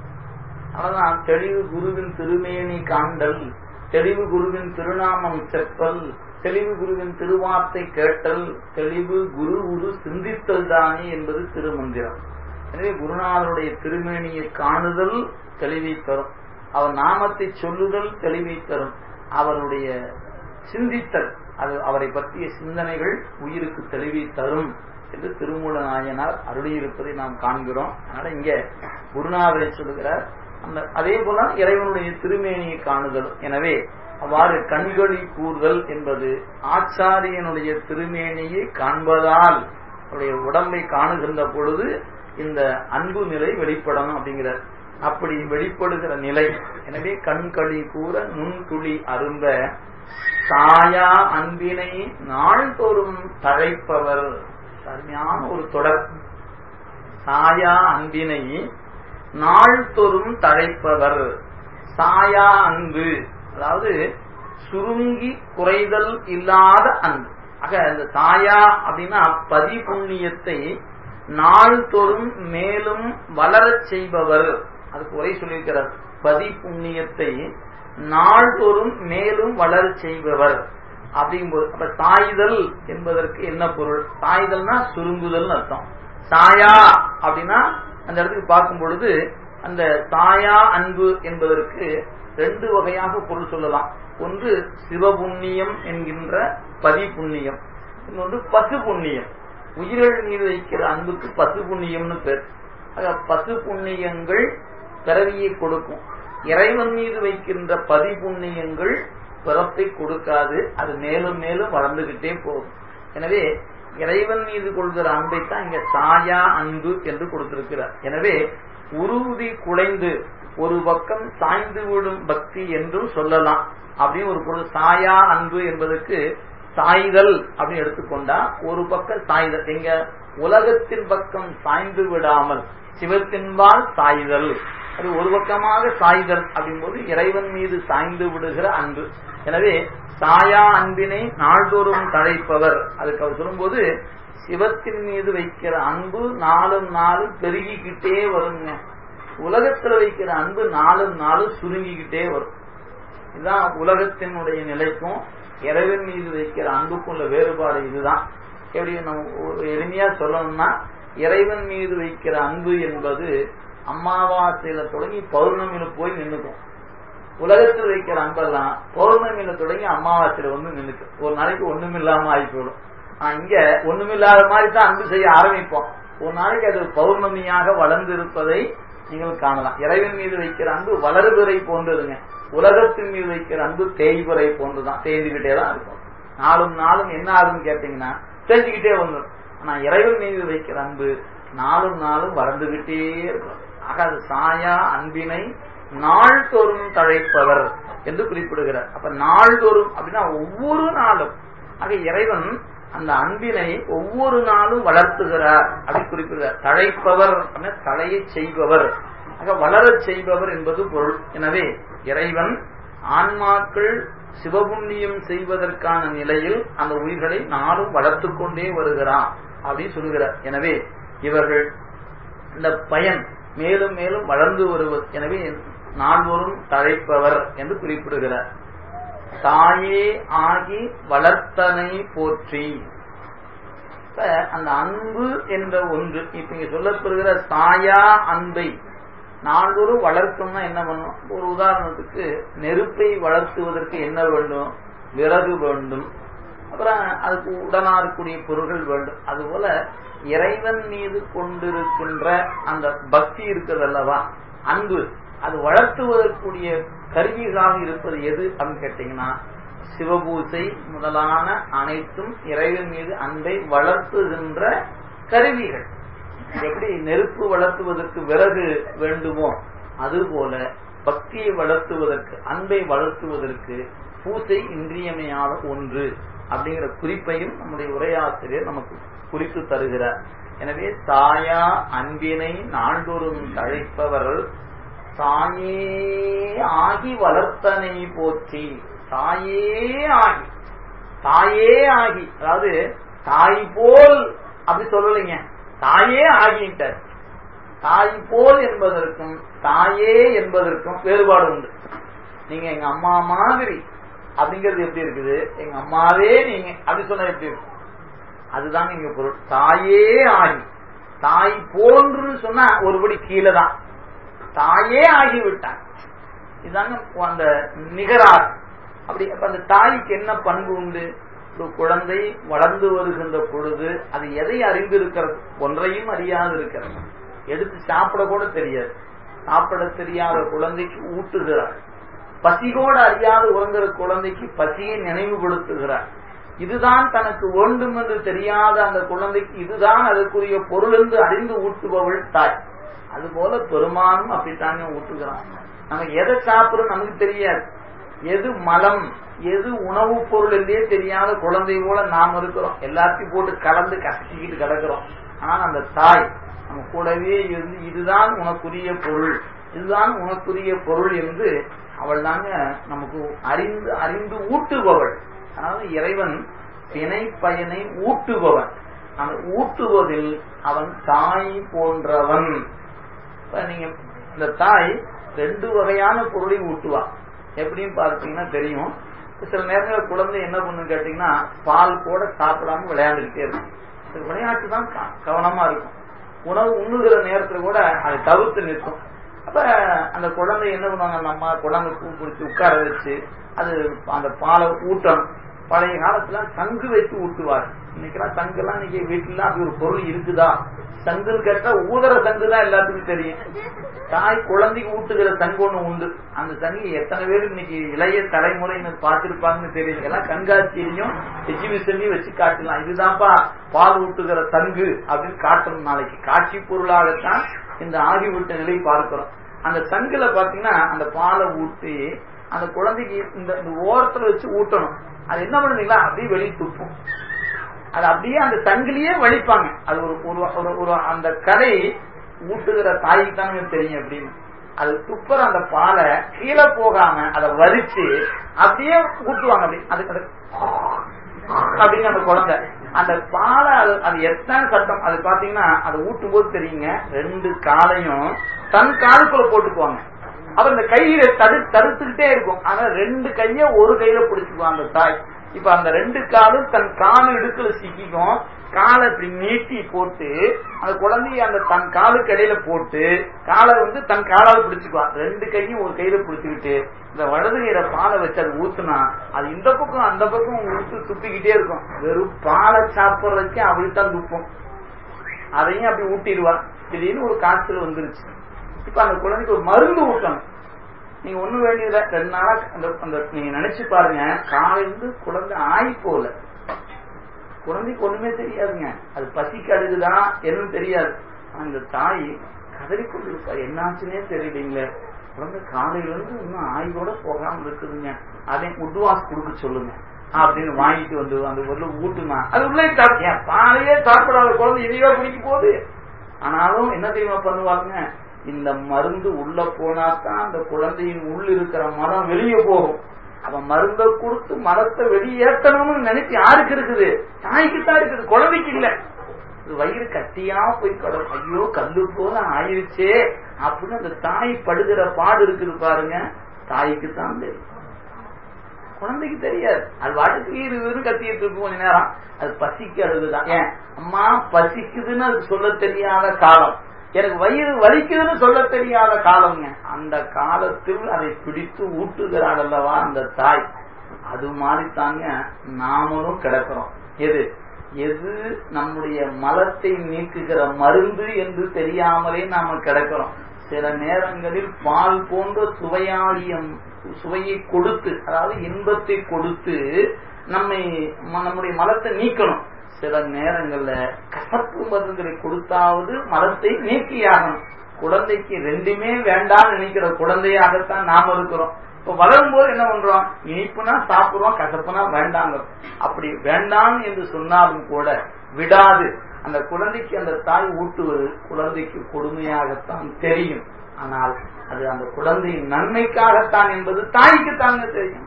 A: அதான் தெளிவு குருவின் திருமேனி காண்டல் தெளிவு குருவின் திருநாமம் செப்பல் தெளிவு குருவின் திருவார்த்தை கேட்டல் தெளிவு குரு குரு சிந்தித்தல் தானே என்பது திருமந்திரம் எனவே குருநாதருடைய திருமேனியை காணுதல் தெளிவை தரும் அவர் நாமத்தை சொல்லுதல் தெளிவை தரும் அவருடைய சிந்தித்தல் அது அவரை பற்றிய சிந்தனைகள் உயிருக்கு தெளிவை தரும் என்று திருமூல நாயனார் அருளியிருப்பதை நாம் காண்கிறோம் அதனால இங்க குருநாதரை சொல்லுகிறார் அந்த அதே போல இறைவனுடைய திருமேனியை காணுதல் எனவே அவ்வாறு கண்களி கூறுதல் என்பது ஆச்சாரியனுடைய திருமேனியை காண்பதால் அவருடைய உடம்பை காணுகின்ற பொழுது இந்த அன்பு நிலை வெளிப்படணும் அப்படிங்கிறார் அப்படி வெளிப்படுகிற நிலை எனவே கண்களி கூற நுண்துளி அருந்த சாயா அன்பினை நாள்தோறும் தழைப்பவர் அருமையான ஒரு தொடர் சாயா அன்பினை நாள்தோறும் தழைப்பவர் சாயா அன்பு அதாவது சுருங்கி குறைதல் இல்லாத அன்பு ஆக இந்த சாயா அப்படின்னா பதி புண்ணியத்தை நாள்தோறும் மேலும் வளரச் செய்பவர் அதுக்கு உரை சொல்லியிருக்கிறார் பதி புண்ணியத்தை நாள்தோறும் மேலும் வளரச் செய்பவர் அப்படிங்கும்போது அப்ப சாய்தல் என்பதற்கு என்ன பொருள் சாய்தல்னா சுருங்குதல் அர்த்தம் சாயா அப்படின்னா அந்த இடத்துக்கு பார்க்கும் பொழுது அந்த சாயா அன்பு என்பதற்கு ரெண்டு வகையாக பொருள் சொல்லலாம் ஒன்று சிவபுண்ணியம் என்கின்ற பதி புண்ணியம் இன்னொன்று பசு புண்ணியம் உயிர்கள் மீது வைக்கிற அன்புக்கு பசு புண்ணியம்னு பேர் ஆக பசு புண்ணியங்கள் பிறவியை கொடுக்கும் இறைவன் மீது வைக்கின்ற பதி புண்ணியங்கள் பிறப்பை கொடுக்காது அது மேலும் மேலும் வளர்ந்துகிட்டே போகும் எனவே இறைவன் மீது கொள்கிற அன்பை தான் இங்க சாயா அன்பு என்று கொடுத்திருக்கிறார் எனவே உருதி குலைந்து ஒரு பக்கம் சாய்ந்து விடும் பக்தி என்றும் சொல்லலாம் அப்படின்னு ஒரு பொருள் சாயா அன்பு என்பதற்கு சாய்தல் அப்படின்னு எடுத்துக்கொண்டா ஒரு பக்கம் சாய்தல் எங்க உலகத்தின் பக்கம் சாய்ந்து விடாமல் சிவத்தின்பால் சாய்தல் அது ஒரு பக்கமாக சாய்தல் அப்படிங்கும்போது இறைவன் மீது சாய்ந்து விடுகிற அன்பு எனவே சாயா அன்பினை நாள்தோறும் தழைப்பவர் அதுக்கு அவர் சொல்லும்போது சிவத்தின் மீது வைக்கிற அன்பு நாளும் நாளும் பெருகிக்கிட்டே வருங்க உலகத்துல வைக்கிற அன்பு நாளும் நாளும் சுருங்கிக்கிட்டே வரும் இதுதான் உலகத்தினுடைய நிலைக்கும் இறைவன் மீது வைக்கிற அன்புக்கும் உள்ள வேறுபாடு இதுதான் எப்படி நம்ம ஒரு எளிமையா சொல்லணும்னா இறைவன் மீது வைக்கிற அன்பு என்பது அமாவாசையில தொடங்கி பௌர்ணமியில போய் நின்றுக்கும் உலகத்தில் வைக்கிற அன்பெல்லாம் பௌர்ணமியில தொடங்கி அமாவாசையில வந்து நின்றுக்கு ஒரு நாளைக்கு ஒண்ணுமில்லாம ஆகி போயிடும் ஆனா இங்க ஒண்ணுமில்லாத மாதிரி தான் அன்பு செய்ய ஆரம்பிப்போம் ஒரு நாளைக்கு அது பௌர்ணமியாக வளர்ந்து இருப்பதை நீங்கள் காணலாம் இறைவன் மீது வைக்கிற அன்பு வளர்பிறை போன்றதுங்க உலகத்தின் மீது வைக்கிற அன்பு தேய்பிறை போன்றுதான் தேய்ந்துகிட்டே தான் இருக்கும் நாளும் நாளும் என்ன ஆகுன்னு கேட்டீங்கன்னா தேஞ்சுக்கிட்டே வந்துடும் ஆனா இறைவன் மீது வைக்கிற அன்பு நாளும் நாளும் வளர்ந்துகிட்டே இருக்கும் ஆக அது சாயா அன்பினை நாள்தோறும் தழைப்பவர் என்று குறிப்பிடுகிறார் அப்ப நாள்தோறும் அப்படின்னா ஒவ்வொரு நாளும் ஆக இறைவன் அந்த அன்பினை ஒவ்வொரு நாளும் வளர்த்துகிறார் அப்படின்னு குறிப்பிடுகிறார் தழைப்பவர் அப்படின்னா தழையை செய்பவர் ஆக வளரச் செய்பவர் என்பது பொருள் எனவே இறைவன் ஆன்மாக்கள் சிவபுண்ணியம் செய்வதற்கான நிலையில் அந்த உயிர்களை நாளும் வளர்த்து கொண்டே வருகிறான் அப்படின்னு சொல்லுகிறார் எனவே இவர்கள் இந்த பயன் மேலும் மேலும் வளர்ந்து வருவது எனவே நாள்தோறும் தழைப்பவர் என்று குறிப்பிடுகிறார் தாயே ஆகி வளர்த்தனை போற்றி இப்ப அந்த அன்பு என்ற ஒன்று இப்ப இங்க சொல்லப்படுகிற தாயா அன்பை நாள்தோறும் வளர்க்கணும்னா என்ன பண்ணும் ஒரு உதாரணத்துக்கு நெருப்பை வளர்த்துவதற்கு என்ன வேண்டும் விறகு வேண்டும் அப்புறம் அதுக்கு உடனா இருக்கக்கூடிய பொருள்கள் வேண்டும் அதுபோல இறைவன் மீது கொண்டிருக்கின்ற அந்த பக்தி இருக்கிறது அல்லவா அன்பு அது வளர்த்துவதற்குரிய கருவிகளாக இருப்பது எது அப்படின்னு கேட்டீங்கன்னா சிவபூசை முதலான அனைத்தும் இறைவன் மீது அன்பை வளர்த்துகின்ற கருவிகள் எப்படி நெருப்பு வளர்த்துவதற்கு விறகு வேண்டுமோ அதுபோல பக்தியை வளர்த்துவதற்கு அன்பை வளர்த்துவதற்கு பூசை இன்றியமையாத ஒன்று அப்படிங்கிற குறிப்பையும் நம்முடைய உரையாசிரியர் நமக்கு குறித்து தருகிறார் எனவே தாயா அன்பினை நாள்தோறும் தழைப்பவர் தாயே ஆகி வளர்த்தனை போற்றி தாயே ஆகி தாயே ஆகி அதாவது தாய் போல் அப்படி சொல்லலைங்க தாயே ஆகிட்டார் தாய் போல் என்பதற்கும் தாயே என்பதற்கும் வேறுபாடு உண்டு நீங்க எங்க அம்மா மாதிரி அப்படிங்கிறது எப்படி இருக்குது எங்க அம்மாவே நீங்க அப்படி சொன்னா எப்படி இருக்கும் அதுதாங்க இங்க பொருள் தாயே ஆகி தாய் போன்று சொன்னா ஒருபடி கீழே தான் தாயே ஆகிவிட்டான் இதுதாங்க அந்த நிகரார் அப்படி அப்ப அந்த தாய்க்கு என்ன பண்பு உண்டு ஒரு குழந்தை வளர்ந்து வருகின்ற பொழுது அது எதை அறிந்திருக்கிறது ஒன்றையும் அறியாது இருக்கிறது எடுத்து சாப்பிட கூட தெரியாது சாப்பிட தெரியாத குழந்தைக்கு ஊட்டுகிறார் பசிகோடு அறியாது உறங்குற குழந்தைக்கு பசியை நினைவுபடுத்துகிறார் இதுதான் தனக்கு வேண்டும் என்று தெரியாத அந்த குழந்தைக்கு இதுதான் அதற்குரிய பொருள் என்று அறிந்து ஊட்டுபவள் தாய் அதுபோல பெருமானும் அப்படித்தாங்க ஊட்டுகிறான் நமக்கு எதை சாப்பிடும் நமக்கு தெரியாது எது மலம் எது உணவுப் பொருள் என்றே தெரியாத குழந்தை போல நாம் இருக்கிறோம் எல்லாத்தையும் போட்டு கலந்து கசக்கிட்டு கிடக்கிறோம் ஆனால் அந்த தாய் நம்ம கூடவே இருந்து இதுதான் உனக்குரிய பொருள் இதுதான் உனக்குரிய பொருள் என்று அவள் தாங்க நமக்கு அறிந்து அறிந்து ஊட்டுபவள் அதாவது இறைவன் தினை பயனை ஊட்டுபவன் அந்த ஊட்டுவதில் அவன் தாய் போன்றவன் நீங்க இந்த தாய் ரெண்டு வகையான பொருளை ஊட்டுவா எப்படின்னு பார்த்தீங்கன்னா தெரியும் சில நேரங்களில் குழந்தை என்ன பண்ணுன்னு கேட்டீங்கன்னா பால் கூட சாப்பிடாம விளையாண்டுக்கிட்டே இருக்கும் விளையாட்டு தான் கவனமா இருக்கும் உணவு உண்ணுகிற நேரத்துல கூட அதை தவிர்த்து நிற்கும் அப்ப அந்த குழந்தை என்ன பண்ணுவாங்க அந்த அம்மா குழந்தை பூ பிடிச்சி உட்கார வச்சு அது அந்த பாலை ஊட்டணும் பழைய காலத்துல சங்கு வச்சு ஊட்டுவார் இன்னைக்கெல்லாம் சங்குலாம் இன்னைக்கு வீட்டுல அப்படி ஒரு பொருள் இருக்குதா சங்குன்னு கேட்டா ஊதர சங்கு தான் எல்லாத்துக்கும் தெரியும் தாய் குழந்தைக்கு ஊட்டுகிற சங்கு ஒண்ணு உண்டு அந்த சங்கு எத்தனை பேர் இன்னைக்கு இளைய தலைமுறைன்னு பார்த்திருப்பாங்கன்னு தெரியும் எல்லாம் கண்காட்சியிலையும் எக்ஸிபிஷன்லயும் வச்சு காட்டலாம் இதுதான்ப்பா பால் ஊட்டுகிற சங்கு அப்படின்னு காட்டணும் நாளைக்கு காட்சி பொருளாகத்தான் இந்த ஆகிவிட்ட நிலை பார்க்கிறோம் அந்த சங்குல பாத்தீங்கன்னா அந்த பாலை ஊட்டி அந்த குழந்தைக்கு இந்த ஓரத்துல வச்சு ஊட்டணும் அது என்ன பண்ணுவீங்களா அப்படியே வெளியே துப்பும் அது அப்படியே அந்த சங்கிலியே வலிப்பாங்க அது ஒரு ஒரு ஒரு அந்த கதை ஊட்டுகிற தாய்க்கு தானே தெரியும் அப்படின்னு அது துப்புற அந்த பாலை கீழே போகாம அதை வலிச்சு அப்படியே ஊட்டுவாங்க அப்படி அதுக்கு அப்படின்னு அந்த குழந்தை அந்த பாலை அது அது எத்தனை சட்டம் அது பாத்தீங்கன்னா அதை ஊட்டும் போது தெரியுங்க ரெண்டு காலையும் தன் காலுக்குள்ள போட்டுக்குவாங்க அப்ப இந்த கையில தடு தடுத்துக்கிட்டே இருக்கும் ஆனா ரெண்டு கைய ஒரு கையில பிடிச்சுக்குவான் அந்த தாய் இப்ப அந்த ரெண்டு காலும் தன் காலு இடுக்குல சிக்கிக்கும் காலை இப்படி நீட்டி போட்டு அந்த குழந்தைய அந்த தன் காலுக்கு இடையில போட்டு காலை வந்து தன் காலால் பிடிச்சுக்குவான் ரெண்டு கையும் ஒரு கையில பிடிச்சுக்கிட்டு இந்த வலது கையில பாலை வச்சு அது ஊத்துனா அது இந்த பக்கம் அந்த பக்கம் ஊத்து துப்பிக்கிட்டே இருக்கும் வெறும் பாலை சாப்பிட்றதுக்கு அப்படித்தான் துப்பும் அதையும் அப்படி ஊட்டிடுவா திடீர்னு ஒரு காய்ச்சல் வந்துருச்சு இப்ப அந்த குழந்தைக்கு ஒரு மருந்து ஊட்டணும் நீங்க ஒண்ணு வேண்டியதுல ரெண்டு நாளா அந்த அந்த நீங்க நினைச்சு பாருங்க காலையிலிருந்து குழந்தை ஆய் போல குழந்தைக்கு ஒண்ணுமே தெரியாதுங்க அது பசிக்கு அழுகுதா என்னன்னு தெரியாது அந்த தாய் கதறி கொண்டிருப்பார் என்னாச்சுன்னே தெரியலீங்களே குழந்தை காலையில இருந்து இன்னும் ஆய்வோட போகாம இருக்குதுங்க அதை உட்வாஸ் கொடுக்க சொல்லுங்க அப்படின்னு வாங்கிட்டு வந்து அந்த உள்ள ஊட்டுனா அது உள்ளே சாப்பிட்டேன் பாலையே சாப்பிடாத குழந்தை எதையோ குடிக்க போகுது ஆனாலும் என்ன தெரியுமா பண்ணுவாங்க இந்த மருந்து உள்ள போனாதான் அந்த குழந்தையின் உள்ள இருக்கிற மரம் வெளியே போகும் அவன் மருந்த கொடுத்து மரத்தை வெளியேற்றணும்னு நினைச்சு யாருக்கு இருக்குது தாய்க்கு தான் இருக்குது குழந்தைக்கு இல்ல இது வயிறு கட்டியா போய் கிடக்கும் ஐயோ கல்லு போல ஆயிருச்சே அப்படின்னு அந்த தாய் படுகிற பாடு இருக்குது பாருங்க தாய்க்கு தான் தெரியும் குழந்தைக்கு தெரியாது அது வாட்டுக்கு ஈரு ஈரு கத்திட்டு இருக்கும் கொஞ்ச நேரம் அது பசிக்கு அழுதுதான் ஏன் அம்மா பசிக்குதுன்னு அதுக்கு சொல்ல தெரியாத காலம் எனக்கு வயிறு வலிக்குதுன்னு சொல்ல தெரியாத காலம்ங்க அந்த காலத்தில் அதை பிடித்து ஊட்டுகிறாள் அல்லவா அந்த தாய் அது மாதிரி தாங்க நாமளும் கிடக்கிறோம் எது எது நம்முடைய மலத்தை நீக்குகிற மருந்து என்று தெரியாமலே நாம கிடக்கிறோம் சில நேரங்களில் பால் போன்ற சுவையாகிய சுவையை கொடுத்து அதாவது இன்பத்தை கொடுத்து நம்மை நம்முடைய மலத்தை நீக்கணும் சில நேரங்கள்ல கசப்பு மருந்துகளை கொடுத்தாவது மலத்தை நீக்கியாகணும் குழந்தைக்கு ரெண்டுமே வேண்டாம்னு நினைக்கிற குழந்தையாகத்தான் நாம இருக்கிறோம் இப்ப வளரும் போது என்ன பண்றோம் இனிப்புனா சாப்பிடுறோம் கசப்புனா வேண்டாங்க அப்படி வேண்டாம் என்று சொன்னாலும் கூட விடாது அந்த குழந்தைக்கு அந்த தாய் ஊட்டுவது குழந்தைக்கு கொடுமையாகத்தான் தெரியும் ஆனால் அது அந்த குழந்தையின் நன்மைக்காகத்தான் என்பது தாய்க்கு தாங்க தெரியும்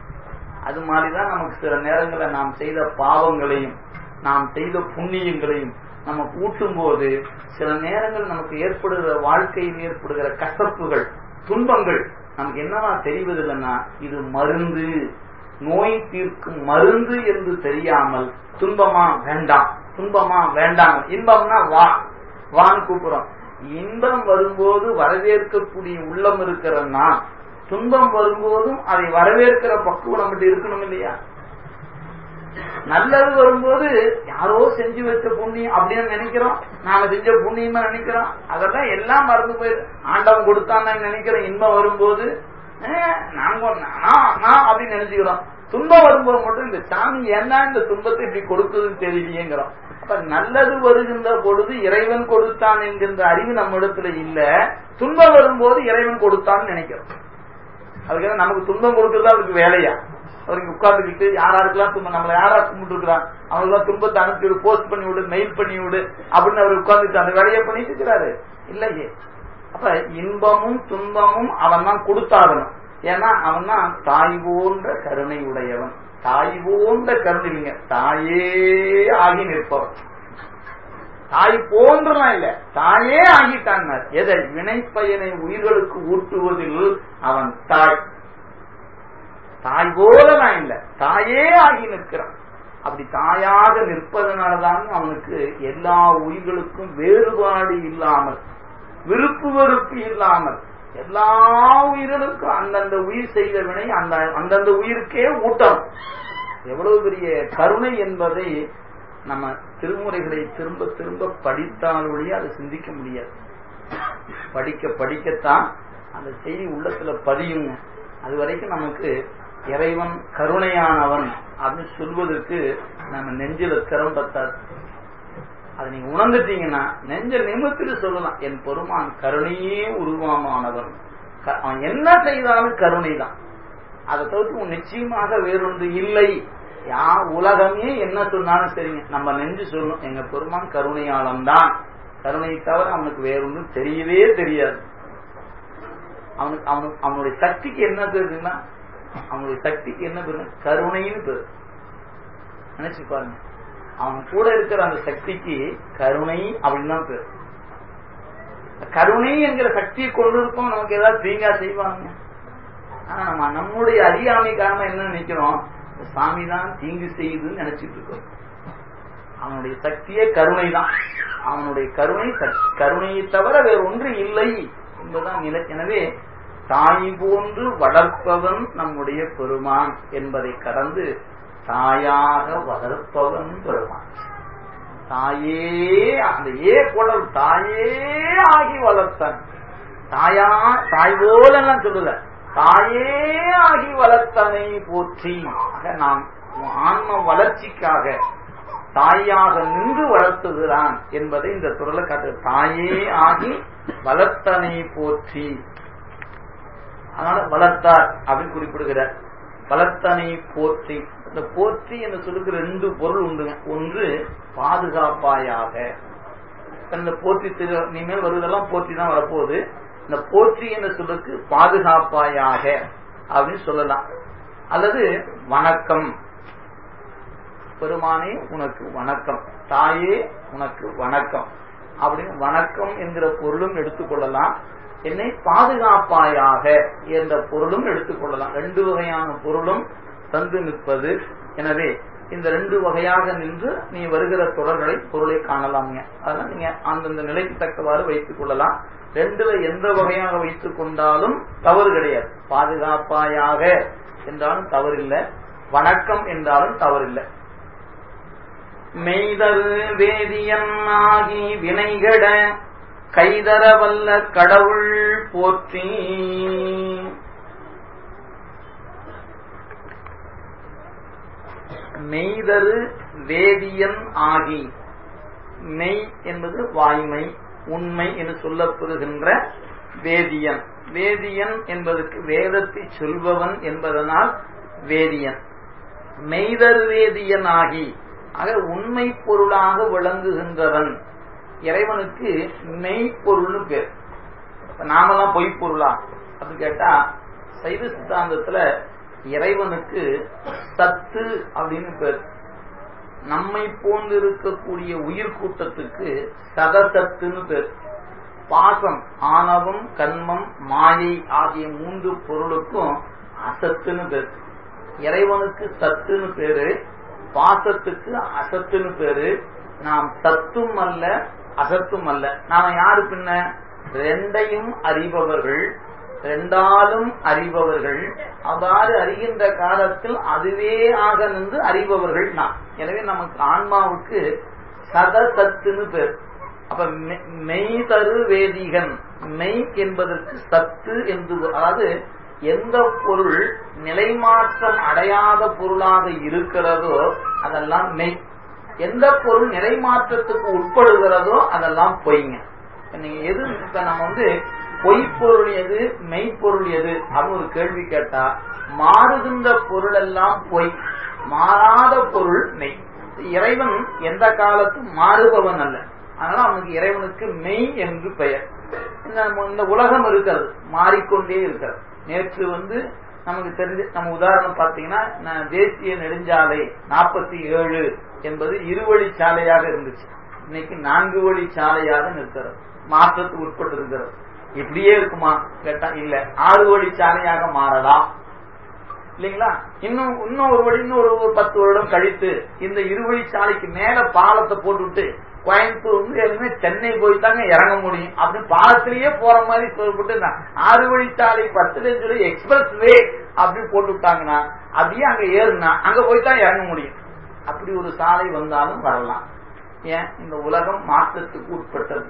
A: அது மாதிரிதான் நமக்கு சில நேரங்களில் நாம் செய்த பாவங்களையும் நாம் செய்த புண்ணியங்களையும் நமக்கு ஊட்டும் போது சில நேரங்கள் நமக்கு ஏற்படுகிற வாழ்க்கையில் ஏற்படுகிற கசப்புகள் துன்பங்கள் நமக்கு என்னவா தெரிவதில்லைன்னா இது மருந்து நோய் தீர்க்கும் மருந்து என்று தெரியாமல் துன்பமா வேண்டாம் துன்பமா வேண்டாம் இன்பம்னா வா வான்னு கூப்பிடுறோம் இன்பம் வரும்போது வரவேற்கக்கூடிய உள்ளம் இருக்கிற நான் துன்பம் வரும்போதும் அதை வரவேற்கிற பக்குவம் நம்மகிட்ட இருக்கணும் இல்லையா நல்லது வரும்போது யாரோ செஞ்சு வச்ச புண்ணியம் அப்படின்னு நினைக்கிறோம் நாம செஞ்ச புண்ணியமா நினைக்கிறோம் அதெல்லாம் எல்லாம் மறந்து போயிரு ஆண்டவன் கொடுத்தான்னு நினைக்கிறோம் இன்பம் வரும்போது நாங்க நான் அப்படின்னு நினைச்சுக்கிறோம் துன்பம் வரும்போது மட்டும் இந்த சாமி என்ன இந்த துன்பத்தை இப்படி கொடுக்குதுன்னு தெரியலையேங்கிறோம் அப்ப நல்லது வருகின்ற பொழுது இறைவன் கொடுத்தான் என்கின்ற அறிவு நம்ம இடத்துல இல்ல துன்பம் வரும்போது இறைவன் கொடுத்தான்னு நினைக்கிறோம் அதுக்காக நமக்கு துன்பம் கொடுக்கறது அவருக்கு வேலையா அவருக்கு உட்கார்ந்துக்கிட்டு யாராருக்கெல்லாம் துன்பம் நம்மளை யாரா கும்பிட்டு இருக்கிறான் அவங்களுக்குலாம் துன்பத்தை அனுப்பி விடு போஸ்ட் பண்ணி விடு மெயில் பண்ணி விடு அப்படின்னு அவர் உட்கார்ந்துட்டு அந்த வேலையை பண்ணிட்டு இருக்கிறாரு இல்லையே அப்ப இன்பமும் துன்பமும் அவன் தான் கொடுத்தாகணும் ஏன்னா அவன் தான் தாய் போன்ற கருணை உடையவன் தாய் போன்ற கருணை இல்லைங்க தாயே ஆகி நிற்பவன் தாய் போன்றலாம் இல்ல தாயே ஆகிட்டாங்க எதை வினைப்பயனை உயிர்களுக்கு ஊட்டுவதில் அவன் தாய் தாய் போலதான் இல்ல தாயே ஆகி நிற்கிறான் அப்படி தாயாக நிற்பதனாலதான் அவனுக்கு எல்லா உயிர்களுக்கும் வேறுபாடு இல்லாமல் விருப்பு வெறுப்பு இல்லாமல் எல்லா உயிர்களுக்கும் அந்தந்த உயிர் செய்த வினை அந்த அந்தந்த உயிருக்கே ஊட்டம் எவ்வளவு பெரிய கருணை என்பதை நம்ம திருமுறைகளை திரும்ப திரும்ப படித்தால் ஒழிய அதை சிந்திக்க முடியாது படிக்க படிக்கத்தான் அந்த செய்தி உள்ளத்துல பதியுங்க அது வரைக்கும் நமக்கு இறைவன் கருணையானவன் அப்படின்னு சொல்வதற்கு நம்ம நெஞ்சில திறம்பத்தாது அதை நீங்க உணர்ந்துட்டீங்கன்னா நெஞ்ச நிமித்திட்டு சொல்லலாம் என் பெருமான் கருணையே உருவமானவன் அவன் என்ன செய்தாலும் கருணை தான் அதை தவிர்த்து நிச்சயமாக வேறொன்று இல்லை யா உலகமே என்ன சொன்னாலும் சரிங்க நம்ம நெஞ்சு சொல்லணும் எங்க பெருமான் கருணையாளன் தான் கருணை தவிர அவனுக்கு வேறொன்றும் தெரியவே தெரியாது அவனுக்கு அவனுக்கு அவனுடைய சக்திக்கு என்ன பேருன்னா அவனுடைய சக்திக்கு என்ன பேரு கருணைன்னு பேரு நினைச்சு பாருங்க அவன் கூட இருக்கிற அந்த சக்திக்கு கருணை அப்படின்னு தான் பேரு கருணை என்கிற சக்தியை கொண்டு இருப்போம் நமக்கு ஏதாவது தீங்கா செய்வாங்க ஆனா நம்ம நம்முடைய அறியாமை காரணம் என்ன நினைக்கிறோம் சாமி தான் தீங்கு செய்யுதுன்னு நினைச்சிட்டு இருக்கோம் அவனுடைய சக்தியே கருணை தான் அவனுடைய கருணை கருணையை தவிர வேற ஒன்று இல்லை என்பதுதான் நிலை எனவே தாய் போன்று வளர்ப்பவன் நம்முடைய பெருமான் என்பதை கடந்து தாயாக வளர்ப்பவன் பெருமான் தாயே அந்த ஏ குடல் தாயே ஆகி வளர்த்தன் தாயா தாய் போல சொல்லல தாயே ஆகி வளர்த்தனை போற்றி ஆக நாம் ஆன்ம வளர்ச்சிக்காக தாயாக நின்று வளர்த்துகிறான் என்பதை இந்த குரலை காட்டு தாயே ஆகி வளர்த்தனை போற்றி அதனால வளர்த்தார் அப்படின்னு குறிப்பிடுகிறார் வளர்த்தனை போற்றி இந்த போற்றி என்று சொல்லுக்கு ரெண்டு பொருள் உண்டுங்க ஒன்று பாதுகாப்பாயாக இந்த போற்றி திரு இனிமேல் வருவதெல்லாம் போற்றி தான் வரப்போகுது இந்த போற்றி என்ற சொல்லுக்கு பாதுகாப்பாயாக அப்படின்னு சொல்லலாம் அல்லது வணக்கம் பெருமானே உனக்கு வணக்கம் தாயே உனக்கு வணக்கம் அப்படின்னு வணக்கம் என்கிற பொருளும் எடுத்துக்கொள்ளலாம் என்னை பாதுகாப்பாயாக என்ற பொருளும் எடுத்துக்கொள்ளலாம் ரெண்டு வகையான பொருளும் தந்து நிற்பது எனவே இந்த ரெண்டு வகையாக நின்று நீ வருகிற தொடர்களை பொருளை காணலாம்ங்க அதனால நீங்க அந்தந்த நிலைக்கு தக்கவாறு வைத்துக் கொள்ளலாம் ரெண்டுல எந்த வகையாக வைத்துக் கொண்டாலும் தவறு கிடையாது பாதுகாப்பாயாக என்றாலும் தவறில்லை வணக்கம் என்றாலும் தவறில்லை மெய்தரு வேதியன் ஆகி வினைகட கைதர வல்ல கடவுள் போற்றி மெய்தரு வேதியன் ஆகி மெய் என்பது வாய்மை உண்மை என்று சொல்லப்படுகின்ற வேதியன் வேதியன் என்பதற்கு வேதத்தை சொல்பவன் என்பதனால் வேதியன் மெய்தர் வேதியன் ஆகி ஆக உண்மை பொருளாக விளங்குகின்றவன் இறைவனுக்கு மெய்ப்பொருள்னு பேர் நாமெல்லாம் பொய்ப்பொருளா அப்படின்னு கேட்டா சைவ சித்தாந்தத்துல இறைவனுக்கு சத்து அப்படின்னு பேர் நம்மை போன்று இருக்கக்கூடிய உயிர் கூட்டத்துக்கு சதசத்துன்னு பேர் பாசம் ஆணவம் கண்மம் மாயை ஆகிய மூன்று பொருளுக்கும் அசத்துன்னு பேர் இறைவனுக்கு சத்துன்னு பேரு பாசத்துக்கு அசத்துன்னு பேரு நாம் சத்தும் அல்ல அசத்தும் அல்ல நாம யாரு பின்ன ரெண்டையும் அறிபவர்கள் ரெண்டாலும் அறிபவர்கள் அவ்வாறு அறிகின்ற காலத்தில் அதுவே ஆக நின்று அறிபவர்கள் நாம் எனவே நமக்கு ஆன்மாவுக்கு சதசத்துன்னு பேர் அப்ப மெய் தரு வேதிகன் மெய் என்பதற்கு சத்து என்று அதாவது எந்த பொருள் நிலைமாற்றம் அடையாத பொருளாக இருக்கிறதோ அதெல்லாம் மெய் எந்த பொருள் நிலைமாற்றத்துக்கு உட்படுகிறதோ அதெல்லாம் பொய்ங்க நீங்க எது இப்ப நம்ம வந்து பொய்ப்பொருள் எது மெய்ப்பொருள் எது அப்படின்னு ஒரு கேள்வி கேட்டா மாறுகின்ற பொருள் எல்லாம் பொய் மாறாத பொருள் மெய் இறைவன் எந்த காலத்தும் மாறுபவன் அல்ல அதனால அவனுக்கு இறைவனுக்கு மெய் என்று பெயர் இந்த உலகம் இருக்கிறது மாறிக்கொண்டே இருக்கிறது நேற்று வந்து நமக்கு தெரிஞ்ச நம்ம உதாரணம் பார்த்தீங்கன்னா தேசிய நெடுஞ்சாலை நாற்பத்தி ஏழு என்பது இருவழி சாலையாக இருந்துச்சு இன்னைக்கு நான்கு வழி சாலையாக நிற்கிறது மாற்றத்துக்கு உட்பட்டு இருக்கிறது இப்படியே இருக்குமா கேட்டா இல்ல ஆறு வழி சாலையாக மாறலாம் இல்லைங்களா இன்னும் இன்னும் ஒரு வழி இன்னும் ஒரு பத்து வருடம் கழித்து இந்த இருவழி சாலைக்கு மேல பாலத்தை போட்டுவிட்டு கோயம்புத்தூர் வந்து எதுவுமே சென்னை போய் தாங்க இறங்க முடியும் அப்படின்னு பாலத்திலேயே போற மாதிரி சொல்லப்பட்டு ஆறு வழிச்சாலை பத்து சொல்லி எக்ஸ்பிரஸ் வே அப்படின்னு போட்டு விட்டாங்கன்னா அப்படியே அங்க ஏறுனா அங்க போய் தான் இறங்க முடியும் அப்படி ஒரு சாலை வந்தாலும் வரலாம் ஏன் இந்த உலகம் மாற்றத்துக்கு உட்பட்டது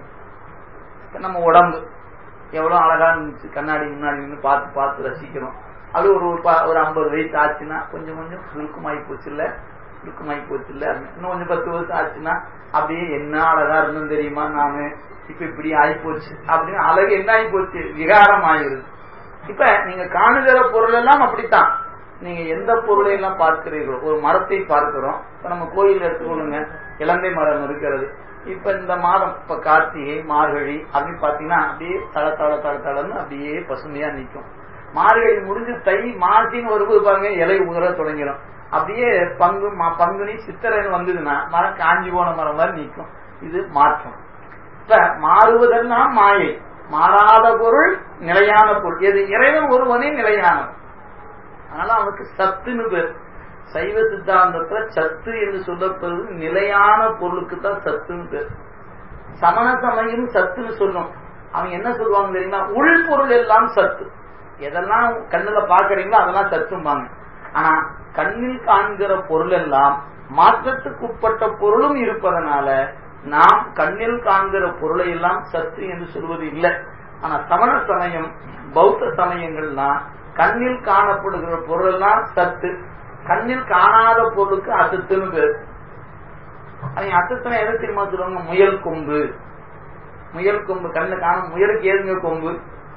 A: நம்ம உடம்பு எவ்வளவு அழகா இருந்துச்சு கண்ணாடி முன்னாடி நின்று பார்த்து பார்த்து ரசிக்கிறோம் அது ஒரு ஒரு ஐம்பது வயசு ஆச்சுன்னா கொஞ்சம் கொஞ்சம் சுருக்கமாயி போச்சு இல்ல சுருக்கமாயி போச்சு இல்ல இன்னும் கொஞ்சம் பத்து வருஷம் ஆச்சுன்னா அப்படியே என்ன அழகா இருந்தும் தெரியுமா நானு இப்ப இப்படி ஆகி போச்சு அப்படின்னு அழகு என்ன ஆகி போச்சு விகாரம் ஆகிருது இப்ப நீங்க காணுகிற பொருள் எல்லாம் அப்படித்தான் நீங்க எந்த பொருளை எல்லாம் பார்க்கிறீர்களோ ஒரு மரத்தை பார்க்கிறோம் இப்ப நம்ம கோயில் எடுத்துக்கொள்ளுங்க இலங்கை மரம் இருக்கிறது இப்ப இந்த மாதம் இப்ப கார்த்திகை மார்கழி அப்படின்னு பாத்தீங்கன்னா அப்படியே தள தள தள தளன்னு அப்படியே பசுமையா நிற்கும் மார்கழி முடிஞ்சு தை மாசின்னு வரும்போது பாருங்க இலை உதர தொடங்கிடும் அப்படியே பங்கு பங்குனி சித்திரைன்னு வந்ததுன்னா மரம் காஞ்சி போன மரம் மாதிரி நிற்கும் இது மாற்றம் இப்ப மாறுவதெல்லாம் மாயை மாறாத பொருள் நிலையான பொருள் எது இறைவன் ஒருவனே நிலையானவன் அதனால அவனுக்கு சத்துன்னு பேர் சைவ சித்தாந்தத்துல சத்து என்று சொல்லப்படுவது நிலையான பொருளுக்கு தான் சத்துன்னு பேர் சமண சமயம் சத்துன்னு சொல்லும் அவங்க என்ன சொல்லுவாங்க தெரியுமா உள்பொருள் எல்லாம் சத்து எதெல்லாம் கண்ணுல பாக்குறீங்களோ அதெல்லாம் சத்தும்பாங்க ஆனா கண்ணில் காண்கிற பொருள் எல்லாம் மாற்றத்துக்கு உட்பட்ட பொருளும் இருப்பதனால நாம் கண்ணில் காண்கிற பொருளை எல்லாம் சத்து என்று சொல்வது இல்லை ஆனா சமண சமயம் பௌத்த சமயங்கள்லாம் கண்ணில் காணப்படுகிற பொருள் எல்லாம் சத்து கண்ணில் காணாத பொருளுக்கு அசத்துன்னு பேர் அவங்க அசத்துனா எதை தெரியுமா சொல்லுவாங்க முயல் கொம்பு முயல் கொம்பு கண்ணு காணும் முயலுக்கு ஏதுங்க கொம்பு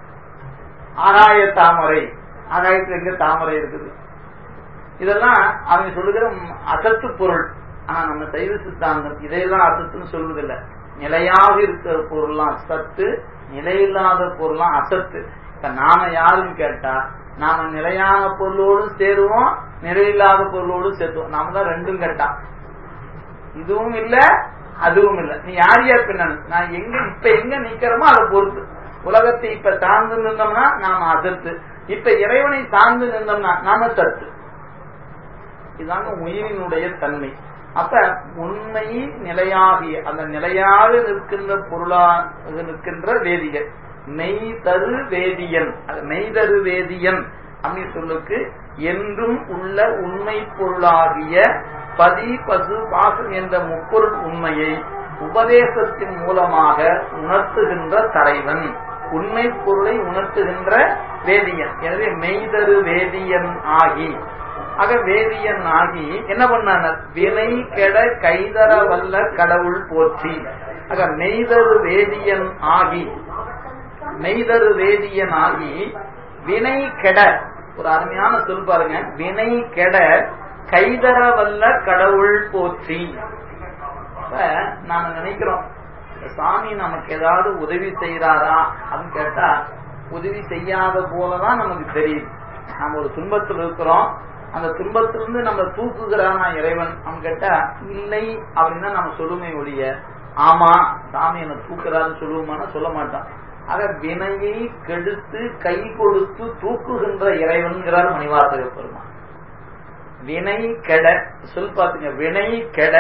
A: ஆகாய தாமரை ஆகாயத்துல எங்க தாமரை இருக்குது இதெல்லாம் அவங்க சொல்லுகிற அசத்து பொருள் ஆனா நம்ம சைவ சித்தாந்தம் இதையெல்லாம் அசத்துன்னு சொல்வதில்லை நிலையாக இருக்கிற பொருள்லாம் சத்து நிலையில்லாத பொருள்லாம் அசத்து இப்ப நாம யாருன்னு கேட்டா நாம நிலையான பொருளோடும் சேருவோம் நிலையில்லாத பொருளோடும் சேர்த்துவோம் நாம தான் ரெண்டும் கேட்டா இதுவும் இல்ல அதுவும் இல்ல நீ யார் யார் பின்ன நான் எங்க இப்ப எங்க நிக்கிறோமோ அதை பொறுத்து உலகத்தை இப்ப சார்ந்து நின்றோம்னா நாம அசத்து இப்ப இறைவனை சார்ந்து நின்றோம்னா நாம சத்து இதுதாங்க உயிரினுடைய தன்மை அப்ப உண்மை நிலையாகிய அந்த நிலையாக நிற்கின்ற பொருளாக நிற்கின்ற வேதியன் மெய் தரு வேதியன் அது மெய் தரு வேதியன் அப்படின்னு சொல்லுக்கு என்றும் உள்ள உண்மை பொருளாகிய பதி பசு பாசம் என்ற முப்பொருள் உண்மையை உபதேசத்தின் மூலமாக உணர்த்துகின்ற தலைவன் உண்மை பொருளை உணர்த்துகின்ற வேதியன் எனவே மெய்தரு வேதியன் ஆகி ஆக வேதியன் ஆகி என்ன பண்ணார் வினை கெட கைதர வல்ல கடவுள் போற்றி ஆக மெய்தரு வேதியன் ஆகி மெய்தரு வேதியன் ஆகி வினை கெட ஒரு அருமையான சொல் பாருங்க வினை கெட கைதர வல்ல கடவுள் போற்றி இப்ப நாம நினைக்கிறோம் சாமி நமக்கு ஏதாவது உதவி செய்யறாரா அப்படின்னு கேட்டா உதவி செய்யாத போலதான் நமக்கு தெரியுது நம்ம ஒரு துன்பத்தில் இருக்கிறோம் அந்த துன்பத்திலிருந்து நம்ம தூக்குகிறானா இறைவன் அவன் கேட்டா இல்லை அப்படின்னு நம்ம சொல்லுமே ஒழிய ஆமா சாமி என்ன தூக்குறாருன்னு சொல்லுவோமானா சொல்ல மாட்டான் ஆக வினையை கெடுத்து கை கொடுத்து தூக்குகின்ற இறைவன்கிறார் மணிவாசக பெருமான் வினை கெட சொல் பாத்துங்க வினை கெட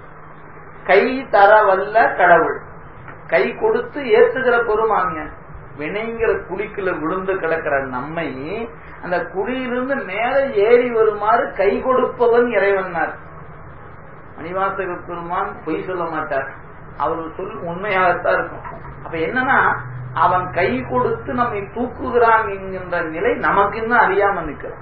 A: கை தர வல்ல கடவுள் கை கொடுத்து ஏத்துகிற பெருமாங்க வினைங்கிற குழிக்குள்ள விழுந்து கிடக்கிற நம்மை அந்த குழியிலிருந்து மேல ஏறி வருமாறு கை கொடுப்பவன் இறைவன்னார் மணிவாசக பெருமான் பொய் சொல்ல மாட்டார் அவர் சொல் உண்மையாகத்தான் இருக்கும் அப்ப என்னன்னா அவன் கை கொடுத்து நம்மை தூக்குகிறான் என்கின்ற நிலை நமக்கு இன்னும் அறியாம நிற்கிறான்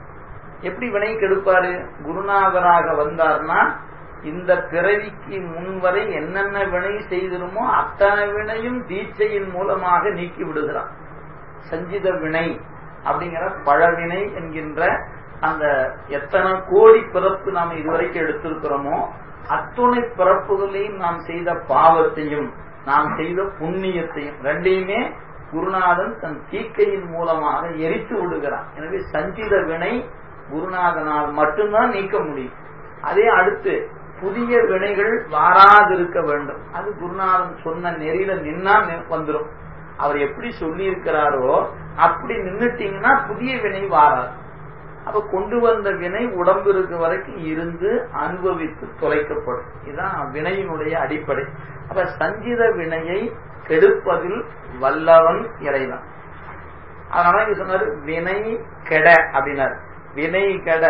A: எப்படி வினை கெடுப்பாரு குருநாதராக வந்தார்னா இந்த பிறவிக்கு முன்வரை என்னென்ன வினை செய்திருமோ அத்தனை வினையும் தீட்சையின் மூலமாக நீக்கி விடுகிறான் சஞ்சித வினை அப்படிங்கிற பழவினை என்கின்ற அந்த எத்தனை கோடி பிறப்பு நாம் இதுவரைக்கும் எடுத்திருக்கிறோமோ அத்துணை பிறப்புகளையும் நாம் செய்த பாவத்தையும் நாம் செய்த புண்ணியத்தையும் ரெண்டையுமே குருநாதன் தன் தீக்கையின் மூலமாக எரித்து விடுகிறான் எனவே சஞ்சித வினை குருநாதனால் மட்டும்தான் நீக்க முடியும் அதே அடுத்து புதிய வினைகள் வாராதிருக்க வேண்டும் அது குருநாதன் சொன்ன நெறியில நின்னா வந்துடும் அவர் எப்படி சொல்லி இருக்கிறாரோ அப்படி நின்னுட்டீங்கன்னா புதிய வினை வாராது அப்ப கொண்டு வந்த வினை உடம்பு இருக்க வரைக்கும் இருந்து அனுபவித்து தொலைக்கப்படும் இதுதான் வினையினுடைய அடிப்படை அப்ப சஞ்சித வினையை கெடுப்பதில் வல்லவன் இறைவன் அதனால இங்க சொன்னாரு வினை கெட அப்படின்னாரு வினை கெட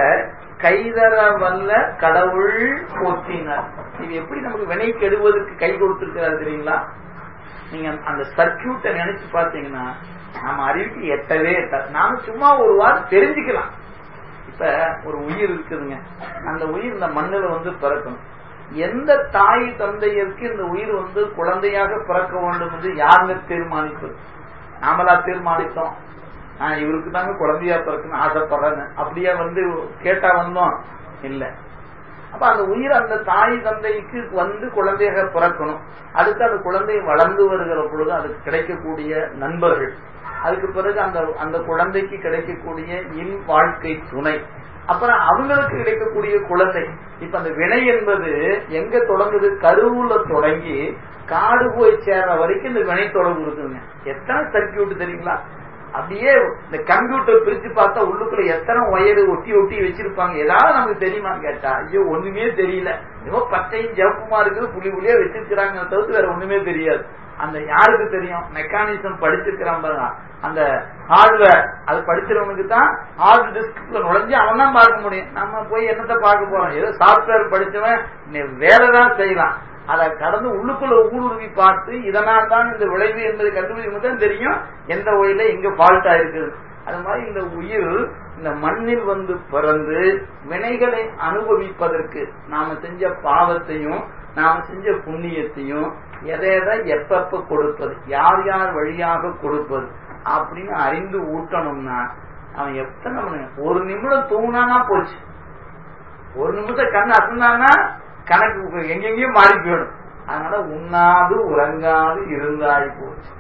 A: கைதர வல்ல கடவுள் போற்றினார் இது எப்படி நமக்கு வினை கெடுவதற்கு கை கொடுத்திருக்கிறார் தெரியுங்களா நீங்க அந்த சர்க்கியூட்டை நினைச்சு பார்த்தீங்கன்னா நம்ம அறிவுக்கு எட்டவே எட்டாது நாம சும்மா ஒரு வாரம் தெரிஞ்சுக்கலாம் இப்ப ஒரு உயிர் இருக்குதுங்க அந்த உயிர் இந்த மண்ணில் வந்து பிறக்கணும் எந்த தாய் தந்தையருக்கு இந்த உயிர் வந்து குழந்தையாக பிறக்க வேண்டும் என்று யாருங்க தீர்மானிப்பது நாமளா தீர்மானித்தோம் நான் இவருக்கு தாங்க குழந்தையா பிறக்கணும் ஆசைப்படுறேன்னு அப்படியே வந்து கேட்டா வந்தோம் இல்ல அப்ப அந்த உயிர் அந்த தாய் தந்தைக்கு வந்து குழந்தையாக பிறக்கணும் அடுத்து அந்த குழந்தை வளர்ந்து வருகிற பொழுது அதுக்கு கிடைக்கக்கூடிய நண்பர்கள் அதுக்கு பிறகு அந்த அந்த குழந்தைக்கு கிடைக்கக்கூடிய இல் வாழ்க்கை துணை அப்புறம் அவங்களுக்கு கிடைக்கக்கூடிய குழந்தை இப்ப அந்த வினை என்பது எங்க தொடங்குது கருவுல தொடங்கி காடு போய் சேர்ற வரைக்கும் இந்த வினை தொடர்பு இருக்குதுங்க எத்தனை சர்க்கியூட் தெரியுங்களா அப்படியே இந்த கம்ப்யூட்டர் பிரிச்சு பார்த்தா உள்ளுக்குள்ள எத்தனை ஒயரு ஒட்டி ஒட்டி வச்சிருப்பாங்க ஏதாவது நமக்கு தெரியுமான்னு கேட்டா ஐயோ ஒண்ணுமே தெரியல ஏதோ பச்சையும் ஜப்புமா இருக்குது புள்ளி புள்ளியா வச்சிருக்கிறாங்க தவிர்த்து வேற ஒண்ணுமே தெரியாது அந்த யாருக்கு தெரியும் மெக்கானிசம் படிச்சிருக்கிறான் பாருங்க அந்த ஹார்ட்வேர் அது படிச்சிருவனுக்கு தான் ஹார்ட் டிஸ்க்ல நுழைஞ்சு அவன் தான் பார்க்க முடியும் நம்ம போய் என்னத்தை பார்க்க போறோம் ஏதோ சாப்ட்வேர் படிச்சவன் வேலை தான் செய்யலாம் அதை கடந்து உள்ளுக்குள்ள ஊடுருவி பார்த்து இதனால் தான் இந்த விளைவு என்பதை கண்டுபிடிக்கும் தான் தெரியும் எந்த வழியில எங்க ஃபால்ட்டா இருக்குது அது மாதிரி இந்த உயிர் இந்த மண்ணில் வந்து பிறந்து வினைகளை அனுபவிப்பதற்கு நாம செஞ்ச பாவத்தையும் நாம செஞ்ச புண்ணியத்தையும் எதை எதை எப்பப்ப கொடுப்பது யார் யார் வழியாக கொடுப்பது அப்படின்னு அறிந்து ஊட்டணும்னா அவன் எத்தனை மணி ஒரு நிமிடம் தூங்கினானா போச்சு ஒரு நிமிஷம் கண் அசந்தானா கணக்கு எங்கெங்கேயும் மாறி போயிடும் அதனால உண்ணாது உறங்காது இருந்தாய் போச்சு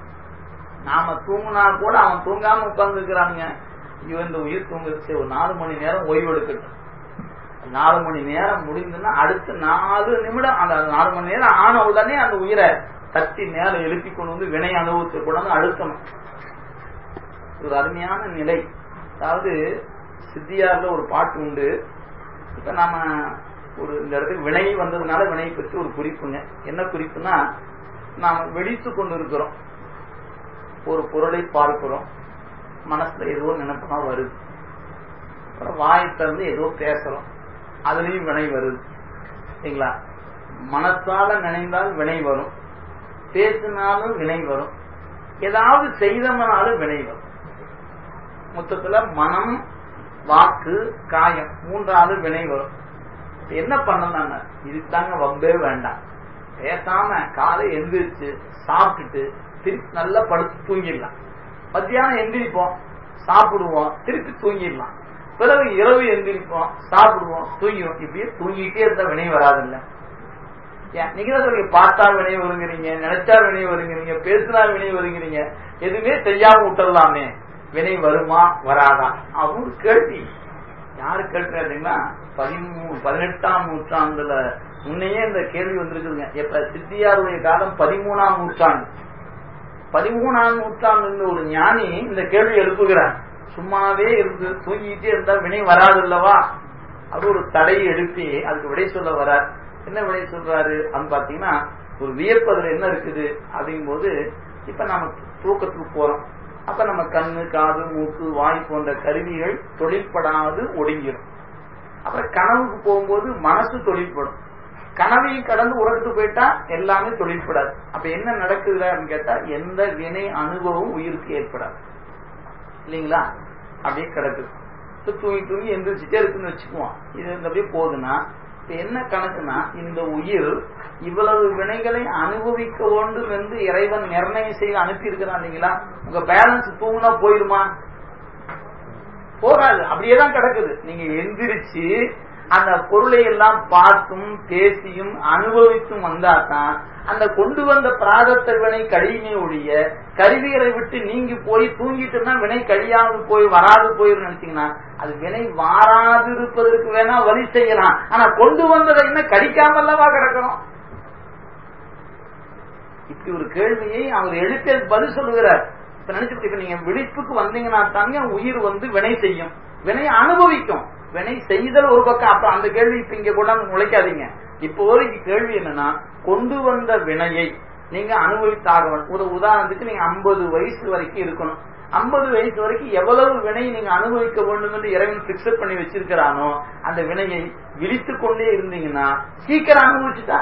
A: நாம தூங்கினா கூட அவன் தூங்காம உட்கார்ந்துருக்கிறானுங்க இவன் இந்த உயிர் தூங்குச்சு ஒரு நாலு மணி நேரம் ஓய்வு எடுக்கட்டும் நாலு மணி நேரம் முடிந்துன்னா அடுத்த நாலு நிமிடம் அந்த நாலு மணி நேரம் ஆன உடனே அந்த உயிரை தட்டி நேரம் எழுப்பி கொண்டு வந்து வினை அனுபவத்தை கொண்டு வந்து அழுத்தணும் ஒரு அருமையான நிலை அதாவது சித்தியார்ல ஒரு பாட்டு உண்டு இப்ப நாம ஒரு இந்த இடத்துக்கு வினை வந்ததுனால வினை பற்றி ஒரு குறிப்புங்க என்ன குறிப்புனா நாம வெடித்து கொண்டு இருக்கிறோம் ஒரு பொருளை பார்க்கிறோம் மனசுல ஏதோ நினைப்பா வருது அப்புறம் வாயை திறந்து ஏதோ பேசுறோம் அதுலயும் வினை வருது சரிங்களா மனசால நினைந்தால் வினை வரும் பேசினாலும் வினை வரும் ஏதாவது செய்தவனாலும் வினை வரும் மொத்தத்துல மனம் வாக்கு காயம் மூன்றாவது வினை வரும் என்ன பண்ணலாங்க இதுதாங்க வம்பே வேண்டாம் பேசாம காலை எந்திரிச்சு சாப்பிட்டுட்டு திருப்பி நல்லா படுத்து தூங்கிடலாம் மத்தியானம் எந்திரிப்போம் சாப்பிடுவோம் திருப்பி தூங்கிடலாம் பிறகு இரவு எந்திரிப்போம் சாப்பிடுவோம் தூங்கிடுவோம் இப்படியே தூங்கிட்டே இருந்தா வினை வராதுல்ல நீங்க தான் சொல்லுங்க பார்த்தா வினை வருங்கிறீங்க நினைச்சா வினை வருங்கிறீங்க பேசினா வினை வருங்கிறீங்க எதுவுமே செய்யாம விட்டுடலாமே வினை வருமா வராதா அவங்க கேள்வி யாரு கேட்கிறாருன்னா பதிமூணு பதினெட்டாம் நூற்றாண்டுல முன்னையே இந்த கேள்வி வந்திருக்குதுங்க எப்ப சித்தியாருடைய காலம் பதிமூணாம் நூற்றாண்டு பதிமூணாம் நூற்றாண்டு ஒரு ஞானி இந்த கேள்வி எழுப்புகிறார் சும்மாவே இருந்து தூங்கிட்டே இருந்தா வினை வராது அல்லவா அது ஒரு தடையை எழுப்பி அதுக்கு விடை சொல்ல வரார் என்ன விடை சொல்றாரு அப்படின்னு பாத்தீங்கன்னா ஒரு வியப்பு அதுல என்ன இருக்குது அப்படிங்கும் போது இப்ப நம்ம தூக்கத்துக்கு போறோம் அப்ப நம்ம கண்ணு காது மூக்கு வாய் போன்ற கருவிகள் தொழில்படாது ஒடுங்கிடும் அப்புறம் கனவுக்கு போகும்போது மனசு தொழில்படும் கனவையும் கடந்து உறக்கத்து போயிட்டா எல்லாமே தொழில்படாது அப்ப என்ன நடக்குது அப்படின்னு கேட்டா எந்த வினை அனுபவம் உயிருக்கு ஏற்படாது இல்லைங்களா அப்படியே கிடக்குது தூங்கி தூங்கி எந்திரிச்சுட்டே இருக்குன்னு வச்சுக்குவோம் இது அப்படியே போகுதுன்னா இப்ப என்ன கணக்குனா இந்த உயிர் இவ்வளவு வினைகளை அனுபவிக்க வேண்டும் என்று இறைவன் நிர்ணயம் செய்து அனுப்பி இருக்கிறான் இல்லைங்களா உங்க பேலன்ஸ் தூங்குனா போயிடுமா போகாது அப்படியேதான் கிடக்குது நீங்க எந்திரிச்சு அந்த பொருளை எல்லாம் பார்த்தும் பேசியும் அனுபவித்தும் வந்தாதான் அந்த கொண்டு வந்த பிராதத்த வினை கழியுமே ஒழிய கருவியரை விட்டு நீங்கி போய் தூங்கிட்டுனா வினை கழியாது போய் வராது போயிரும் நினைச்சீங்கன்னா அது வினை வாராது இருப்பதற்கு வேணா வழி செய்யலாம் ஆனா கொண்டு வந்ததை இன்னும் கடிக்காமல்லவா கிடக்கணும் இப்படி ஒரு கேள்வியை அவர் எழுப்ப பதில் சொல்லுகிறார் இப்ப நினைச்சு இப்ப நீங்க விழிப்புக்கு வந்தீங்கன்னா தாங்க உயிர் வந்து வினை செய்யும் வினை அனுபவிக்கும் வினை செய்தல் ஒரு பக்கம் அப்ப அந்த கேள்வி இப்ப இங்க கொண்டாந்து முளைக்காதீங்க இப்போ ஒரு கேள்வி என்னன்னா கொண்டு வந்த வினையை நீங்க அனுபவித்தாக ஒரு உதாரணத்துக்கு நீங்க ஐம்பது வயசு வரைக்கும் இருக்கணும் ஐம்பது வயசு வரைக்கும் எவ்வளவு வினை நீங்க அனுபவிக்க வேண்டும் என்று இறைவன் பிக்சர் பண்ணி வச்சிருக்கிறானோ அந்த வினையை விழித்து கொண்டே இருந்தீங்கன்னா சீக்கிரம் அனுபவிச்சுட்டா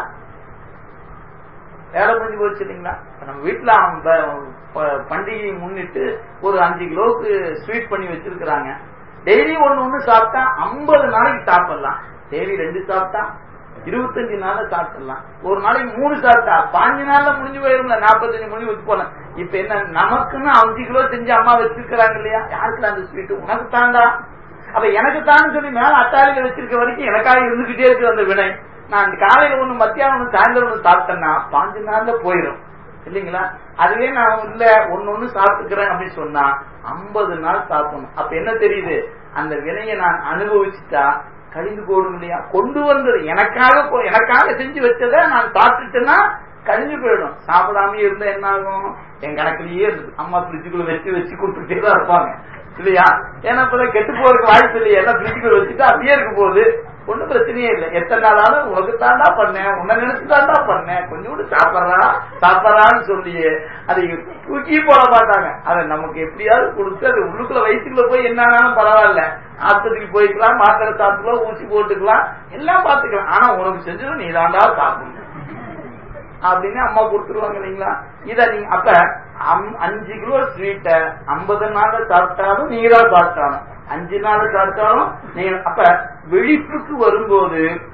A: வேலை முடிஞ்சு போச்சு இல்லைங்களா நம்ம வீட்டுல பண்டிகையை முன்னிட்டு ஒரு அஞ்சு கிலோவுக்கு ஸ்வீட் பண்ணி வச்சிருக்கிறாங்க டெய்லி ஒண்ணு ஒண்ணு சாப்பிட்டா ஐம்பது நாளைக்கு சாப்பிடலாம் டெய்லி ரெண்டு சாப்பிட்டா இருபத்தஞ்சு நாள்ல சாப்பிடலாம் ஒரு நாளைக்கு மூணு சாப்பிட்டா பாஞ்சு நாள்ல முடிஞ்சு போயிரும்ல நாற்பத்தஞ்சு முடிஞ்சு வச்சு போலாம் இப்ப என்ன நமக்குன்னு அஞ்சு கிலோ செஞ்சு அம்மா வச்சிருக்கிறாங்க இல்லையா யாருக்கு அந்த ஸ்வீட் உனக்கு தாண்டா அப்ப எனக்கு தான் சொல்லி மேல அட்டாளியில வச்சிருக்க வரைக்கும் எனக்காக இருந்துகிட்டே இருக்கு அந்த வினை நான் காலையில ஒண்ணு மத்தியானம் ஒண்ணு சாயந்தரம் ஒண்ணு சாப்பிட்டேன்னா பாஞ்சு நாள்ல போயிடும் இல்லைங்களா அதுவே நான் இல்ல ஒன்னு ஒண்ணு சாப்பிட்டுக்கிறேன் அப்படின்னு சொன்னா ஐம்பது நாள் சாப்பிடணும் அப்ப என்ன தெரியுது அந்த வினையை நான் அனுபவிச்சுட்டா கழிந்து போடும் இல்லையா கொண்டு வந்தது எனக்காக எனக்காக செஞ்சு வச்சதை நான் சாப்பிட்டுட்டேன்னா கழிஞ்சு போயிடும் சாப்பிடாம இருந்தா என்ன ஆகும் என் கணக்குலயே இருக்கு அம்மா பிரிட்ஜுக்குள்ள வச்சு வச்சு கொடுத்துட்டே தான் இருப்பாங்க இல்லையா ஏன்னா இப்பதான் கெட்டு போறதுக்கு வாய்ப்பு இல்லையா எல்லாம் பிரிட்ஜுக்குள்ள வச்சுட்டு அப்படியே இருக்க போகுது ஒன்னும் பிரச்சனையே இல்லை எத்தனை நாளாலும் உனக்கு தாண்டா பண்ணேன் உன்னை நினைச்சு தாண்டா பண்ணேன் கொஞ்சோண்டு சாப்பிட்றா சாப்பிட்றான்னு சொல்லியே அதை தூக்கி போட மாட்டாங்க அதை நமக்கு எப்படியாவது கொடுத்து அது உள்ளுக்குள்ள வயிற்றுக்குள்ள போய் என்ன ஆனாலும் பரவாயில்ல ஆஸ்பத்திரிக்கு போய்க்கலாம் மாத்திரை சாப்பிட்டுக்கலாம் ஊசி போட்டுக்கலாம் எல்லாம் பார்த்துக்கலாம் ஆனா உனக்கு செஞ்சது நீ தாண்டா சாப்பிடணும் அப்படின்னு அம்மா கொடுத்துருவாங்க இல்லைங்களா இத நீங்க அப்ப அஞ்சு கிலோ ஸ்வீட்டை ஐம்பது நாள் சாப்பிட்டாலும் நீங்க தான் சாப்பிட்டாலும் அஞ்சு நாள் சாப்பிட்டாலும் நீங்க அப்ப விழிப்புக்கு வரும்போது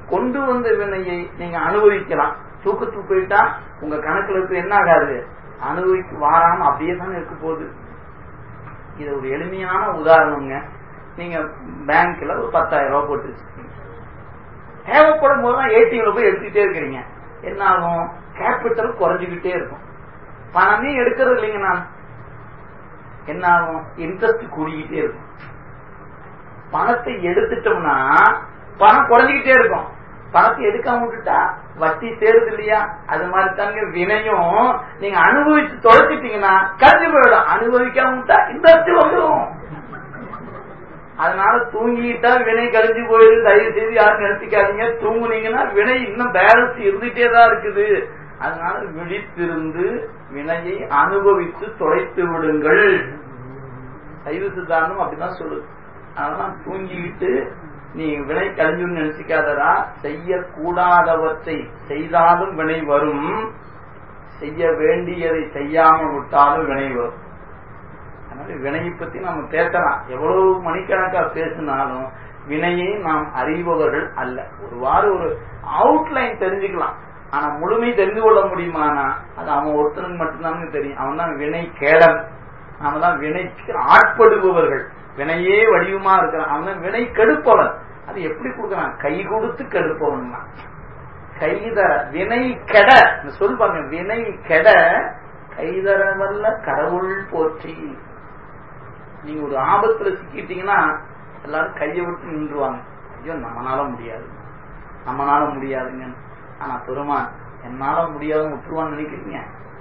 A: கொண்டு வந்த வினையை நீங்க அனுபவிக்கலாம் தூக்கத்துக்கு போயிட்டா உங்க கணக்குல இருக்கு என்ன ஆகாது அனுபவிக்கு வாராம அப்படியே தானே இருக்க போகுது இது ஒரு எளிமையான உதாரணம்ங்க நீங்க பேங்க்ல ஒரு பத்தாயிரம் ரூபாய் போட்டு வச்சிருக்கீங்க தேவைப்படும் போதுதான் ஏடிஎம்ல போய் எடுத்துக்கிட்டே இருக்கிறீங்க என்ன ஆகும் கேபிட்டல் குறைஞ்சுக்கிட்டே இருக்கும் பணமே எடுக்கிறது இல்லைங்க நான் என்ன ஆகும் இன்ட்ரெஸ்ட் கூடிக்கிட்டே இருக்கும் பணத்தை எடுத்துட்டோம்னா பணம் குறைஞ்சிக்கிட்டே இருக்கும் பணத்தை எடுக்காம விட்டுட்டா வட்டி சேருது இல்லையா அது மாதிரி தாங்க வினையும் நீங்க அனுபவிச்சு தொலைச்சிட்டீங்கன்னா கரைஞ்சு போயிடும் அனுபவிக்காம விட்டா இன்ட்ரெஸ்ட் வந்துடும் அதனால தூங்கிட்டா வினை கழிஞ்சு போயிடு தயவு செய்து யாரும் நிறுத்திக்காதீங்க தூங்குனீங்கன்னா வினை இன்னும் பேலன்ஸ் இருந்துட்டே தான் இருக்குது அதனால விழித்திருந்து வினையை அனுபவித்து தொலைத்து விடுங்கள் சைவ சித்தாந்தம் அப்படிதான் சொல்லுது அதெல்லாம் தூங்கிக்கிட்டு நீ வினை கழிஞ்சுன்னு நினைச்சுக்காதடா செய்யக்கூடாதவற்றை செய்தாலும் வினை வரும் செய்ய வேண்டியதை செய்யாம விட்டாலும் வினை வரும் அதனால வினையை பத்தி நம்ம பேசலாம் எவ்வளவு மணிக்கணக்கா பேசினாலும் வினையை நாம் அறிபவர்கள் அல்ல ஒருவாறு ஒரு அவுட்லைன் தெரிஞ்சுக்கலாம் ஆனா முழுமை தெரிந்து கொள்ள முடியுமானா அது அவன் ஒருத்தனுக்கு மட்டும்தான் தெரியும் அவன் தான் வினை கேடன் நாம தான் வினைக்கு ஆட்படுபவர்கள் வினையே வடிவமா இருக்கிறான் அவன் தான் வினை கெடுப்பவன் அது எப்படி கொடுக்கறான் கை கொடுத்து கெடுப்பவன் தான் கைதர வினை கெட சொல் பாருங்க வினை கெட கைதர வல்ல கடவுள் போற்றி நீங்க ஒரு ஆபத்துல சிக்கிட்டீங்கன்னா எல்லாரும் கையை விட்டு நின்றுவாங்க ஐயோ நம்மனால முடியாது நம்மனால முடியாதுங்க ஆனா பெருமான் என்னால முடியாதுன்னு விட்டுருவான்னு நினைக்கிறீங்க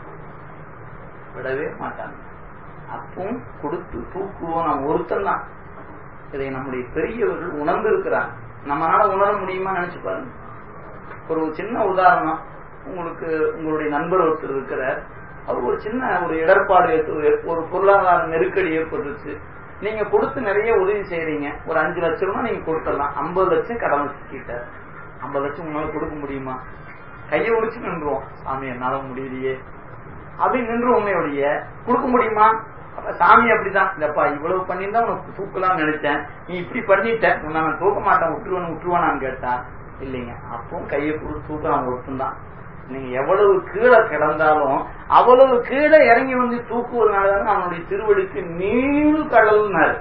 A: விடவே மாட்டாங்க அப்பவும் கொடுத்து தூக்குவோம் நான் ஒருத்தன் தான் இதை நம்முடைய பெரியவர்கள் உணர்ந்து இருக்கிறாங்க நம்மளால உணர முடியுமா நினைச்சு பாருங்க ஒரு சின்ன உதாரணம் உங்களுக்கு உங்களுடைய நண்பர் ஒருத்தர் இருக்கிறார் அவர் ஒரு சின்ன ஒரு இடர்பாடு ஒரு பொருளாதார நெருக்கடி ஏற்பட்டுச்சு நீங்க கொடுத்து நிறைய உதவி செய்யறீங்க ஒரு அஞ்சு லட்சம் ரூபாய் நீங்க கொடுத்துடலாம் ஐம்பது லட்சம் கடன் வச்சுக்கிட்டார் ஐம்பது லட்சம் உங்களால கொடுக்க முடியுமா கையை ஒடிச்சு நின்றுவோம் சாமி என்னால முடியலையே அப்படி நின்று உண்மையுடைய கொடுக்க முடியுமா அப்ப சாமி அப்படிதான் இல்லப்பா இவ்வளவு பண்ணிருந்தா உனக்கு தூக்கலாம்னு நினைச்சேன் நீ இப்படி பண்ணிட்ட உன்னை நான் தூக்க மாட்டேன் விட்டுருவேன் விட்டுருவானான்னு கேட்டா இல்லைங்க அப்பவும் கையை கொடுத்து தூக்கலாம் ஒருத்தந்தான் நீங்க எவ்வளவு கீழே கிடந்தாலும் அவ்வளவு கீழே இறங்கி வந்து தூக்குவதனாலதான் அவனுடைய திருவடிக்கு நீள் கடல்னாரு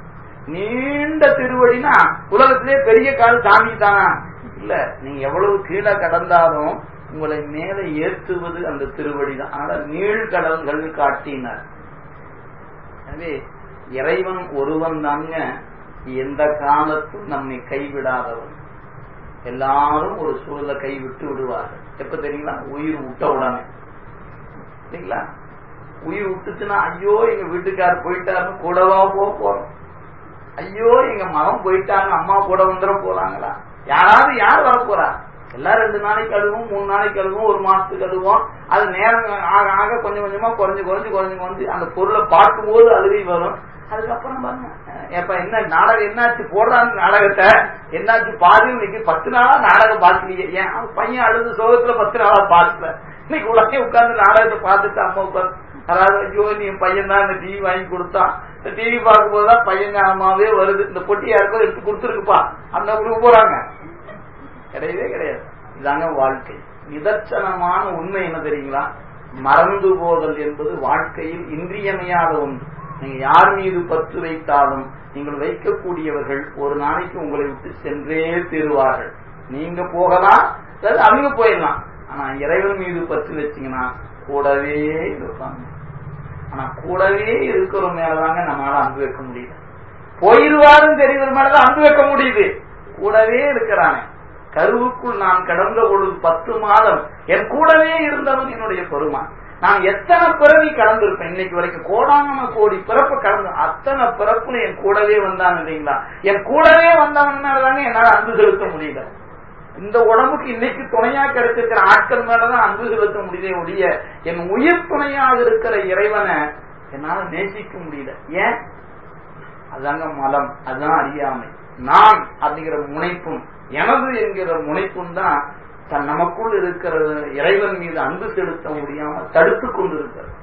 A: நீண்ட திருவடினா உலகத்திலே பெரிய கால் சாமி தானா இல்ல நீங்க எவ்வளவு கீழே கடந்தாலும் உங்களை மேல ஏற்றுவது அந்த திருவடி தான் அதனால நீழ்கடல்கள் காட்டினார் எனவே இறைவன் ஒருவன் தாங்க எந்த காலத்தும் நம்மை கைவிடாதவன் எல்லாரும் ஒரு சூழலை கை விட்டு விடுவார்கள் எப்ப தெரியுங்களா உயிர் விட்ட உடனே சரிங்களா உயிர் விட்டுச்சுன்னா ஐயோ எங்க வீட்டுக்காரர் போயிட்டாருன்னு கூடவா போக போறோம் ஐயோ எங்க மகன் போயிட்டாங்க அம்மா கூட வந்துட போறாங்களா யாராவது யார் வர போறா எல்லாம் ரெண்டு நாளைக்கு அழுவும் மூணு நாளைக்கு அழுவும் ஒரு மாசத்துக்கு அழுவோம் அது நேரம் ஆக ஆக கொஞ்சம் கொஞ்சமா குறைஞ்சு குறைஞ்சு குறைஞ்சு குறைஞ்சு அந்த பொருளை பார்க்கும்போது அழுகை வரும் அதுக்கப்புறம் பாருங்க எப்ப என்ன நாடகம் என்னாச்சு போடுறாங்க நாடகத்தை என்னாச்சு பாதி இன்னைக்கு பத்து நாளா நாடகம் பார்க்கலையே ஏன் அவன் பையன் அழுது சோகத்துல பத்து நாளா பார்க்கல இன்னைக்கு உடனே உட்கார்ந்து நாடகத்தை பார்த்துட்டு அம்மா உட்காந்து அதாவது ஐயோ நீ பையன் தான் இந்த டிவி வாங்கி கொடுத்தான் இந்த டிவி பார்க்கும்போது தான் பையன் ஞாபகமாவே வருது இந்த பொட்டி யாருக்கோ எடுத்து கொடுத்துருக்குப்பா அந்த குரூப் போறாங்க கிடையவே கிடையாது இதாங்க வாழ்க்கை நிதர்சனமான உண்மை என்ன தெரியுங்களா மறந்து போதல் என்பது வாழ்க்கையில் இன்றியமையாத ஒன்று நீங்க யார் மீது பற்று வைத்தாலும் நீங்கள் வைக்கக்கூடியவர்கள் ஒரு நாளைக்கு உங்களை விட்டு சென்றே தீருவார்கள் நீங்க போகலாம் அதாவது அவங்க போயிடலாம் ஆனா இறைவன் மீது பற்று வச்சீங்கன்னா கூடவே இருப்பாங்க ஆனா கூடவே இருக்கிற மேலதாங்க நம்மளால அன்பு வைக்க முடியுது போயிருவாருன்னு தெரிகிற மேலதான் அன்பு வைக்க முடியுது கூடவே இருக்கிறானே கருவுக்குள் நான் கடந்த பொழுது பத்து மாதம் என் கூடவே இருந்தவன் என்னுடைய பெருமான் நான் எத்தனை பிறவி கடந்திருப்பேன் இன்னைக்கு வரைக்கும் கோடான கோடி பிறப்பு கடந்து அத்தனை பிறப்புல என் கூடவே வந்தான் இல்லைங்களா என் கூடவே வந்தவனாலதாங்க என்னால அன்பு செலுத்த முடியல இந்த உடம்புக்கு இன்னைக்கு துணையா கிடைச்சிருக்கிற ஆட்கள் மேலதான் அன்பு செலுத்த முடியல ஒழிய என் உயிர் துணையாக இருக்கிற இறைவனை என்னால நேசிக்க முடியல ஏன் அதுதாங்க மலம் அதுதான் அறியாமை நான் அப்படிங்கிற முனைப்பும் எனது என்கிற முனைப்பும் தான் தன் நமக்குள் இருக்கிற இறைவன் மீது அன்பு செலுத்த முடியாம தடுத்து கொண்டிருக்கிறது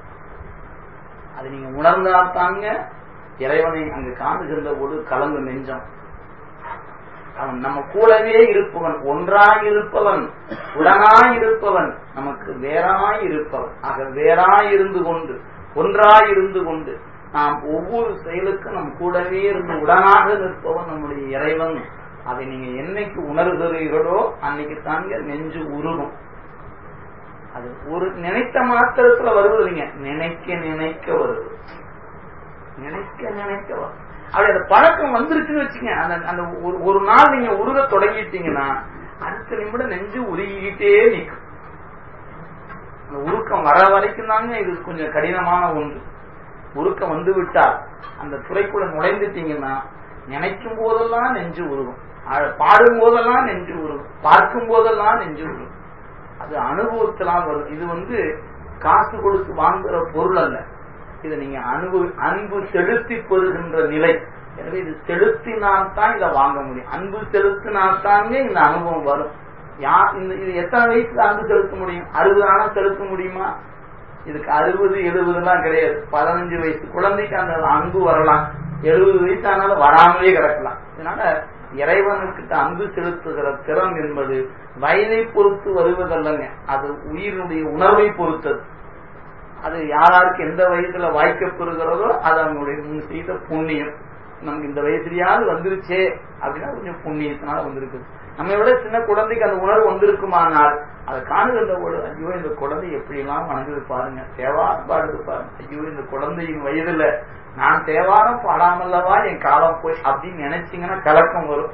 A: அது நீங்க உணர்ந்தாத்தாங்க இறைவனை அங்கு காணுகின்ற போது கலந்து நெஞ்சம் அவன் நம்ம கூடவே இருப்பவன் ஒன்றாய் இருப்பவன் உடனாய் இருப்பவன் நமக்கு வேறாய் இருப்பவன் ஆக வேறாய் இருந்து கொண்டு ஒன்றாய் இருந்து கொண்டு நாம் ஒவ்வொரு செயலுக்கும் நம் கூடவே இருந்து உடனாக நிற்பவன் நம்முடைய இறைவன் அதை நீங்க என்னைக்கு உணர்கிறீர்களோ அன்னைக்கு தாங்க நெஞ்சு உருகும் அது ஒரு நினைத்த மாத்திரத்துல வருவது இல்லைங்க நினைக்க நினைக்க வருது நினைக்க நினைக்க வரும் அப்படி அந்த பழக்கம் வந்துருச்சுன்னு வச்சுங்க அந்த அந்த ஒரு- ஒரு நாள் நீங்க உருக தொடங்கிட்டீங்கன்னா அடுத்த நிமிடம் நெஞ்சு உருகிக்கிட்டே நிற்கும் அந்த உருக்கம் வர வரைக்கும் தாங்க இது கொஞ்சம் கடினமான ஒன்று உருக்கம் வந்து விட்டால் அந்த துறைக்குள்ள நுழைந்துட்டீங்கன்னா நினைக்கும் போதெல்லாம் நெஞ்சு உருகும் அ- பாடும் போதெல்லாம் நெஞ்சு உருகும் பார்க்கும் போதெல்லாம் நெஞ்சு உருகும் அது அனுபவத்தினால் வரும் இது வந்து காசு கொடுத்து வாங்குற பொருள் அல்ல இதை நீங்க அன்பு அன்பு செலுத்தி பெறுகின்ற நிலை எனவே இது செலுத்தினால்தான் இதை வாங்க முடியும் அன்பு செலுத்தினால்தாங்க இந்த அனுபவம் வரும் யார் இந்த இது எத்தனை வயசுல அன்பு செலுத்த முடியும் அறுபது ஆனா செலுத்த முடியுமா இதுக்கு அறுபது எழுபது எல்லாம் கிடையாது பதினஞ்சு வயசு குழந்தைக்கு அந்த அன்பு வரலாம் எழுபது வயசு ஆனாலும் வராமலே கிடக்கலாம் அதனால இறைவனுக்கிட்ட அன்பு செலுத்துகிற திறம் என்பது வயதை பொறுத்து வருவதல்லங்க அது உயிரினுடைய உணர்வை பொறுத்தது அது யாராருக்கு எந்த வயசுல வாய்க்கப்படுகிறதோ அது அவங்களுடைய முன் செய்த புண்ணியம் நமக்கு இந்த வயசுலயாவது வந்துருச்சே அப்படின்னா கொஞ்சம் புண்ணியத்தினால வந்திருக்குது நம்மை விட சின்ன குழந்தைக்கு அந்த உணர்வு வந்திருக்குமானால் அதை காணுகின்ற ஒரு ஐயோ இந்த குழந்தை எப்படி எல்லாம் வணங்குது பாருங்க தேவாரம் பாடுது பாருங்க ஐயோ இந்த குழந்தையின் வயதுல நான் தேவாரம் பாடாமல்லவா என் காலம் போய் அப்படின்னு நினைச்சீங்கன்னா கலக்கம் வரும்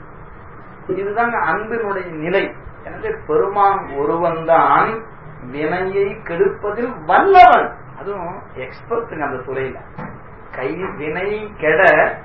A: இதுதாங்க அன்பினுடைய நிலை எனவே பெருமான் ஒருவன் தான் வினையை கெடுப்பதில் வல்லவன் அதுவும் எக்ஸ்பர்ட்டுங்க அந்த துறையில கை வினை கெட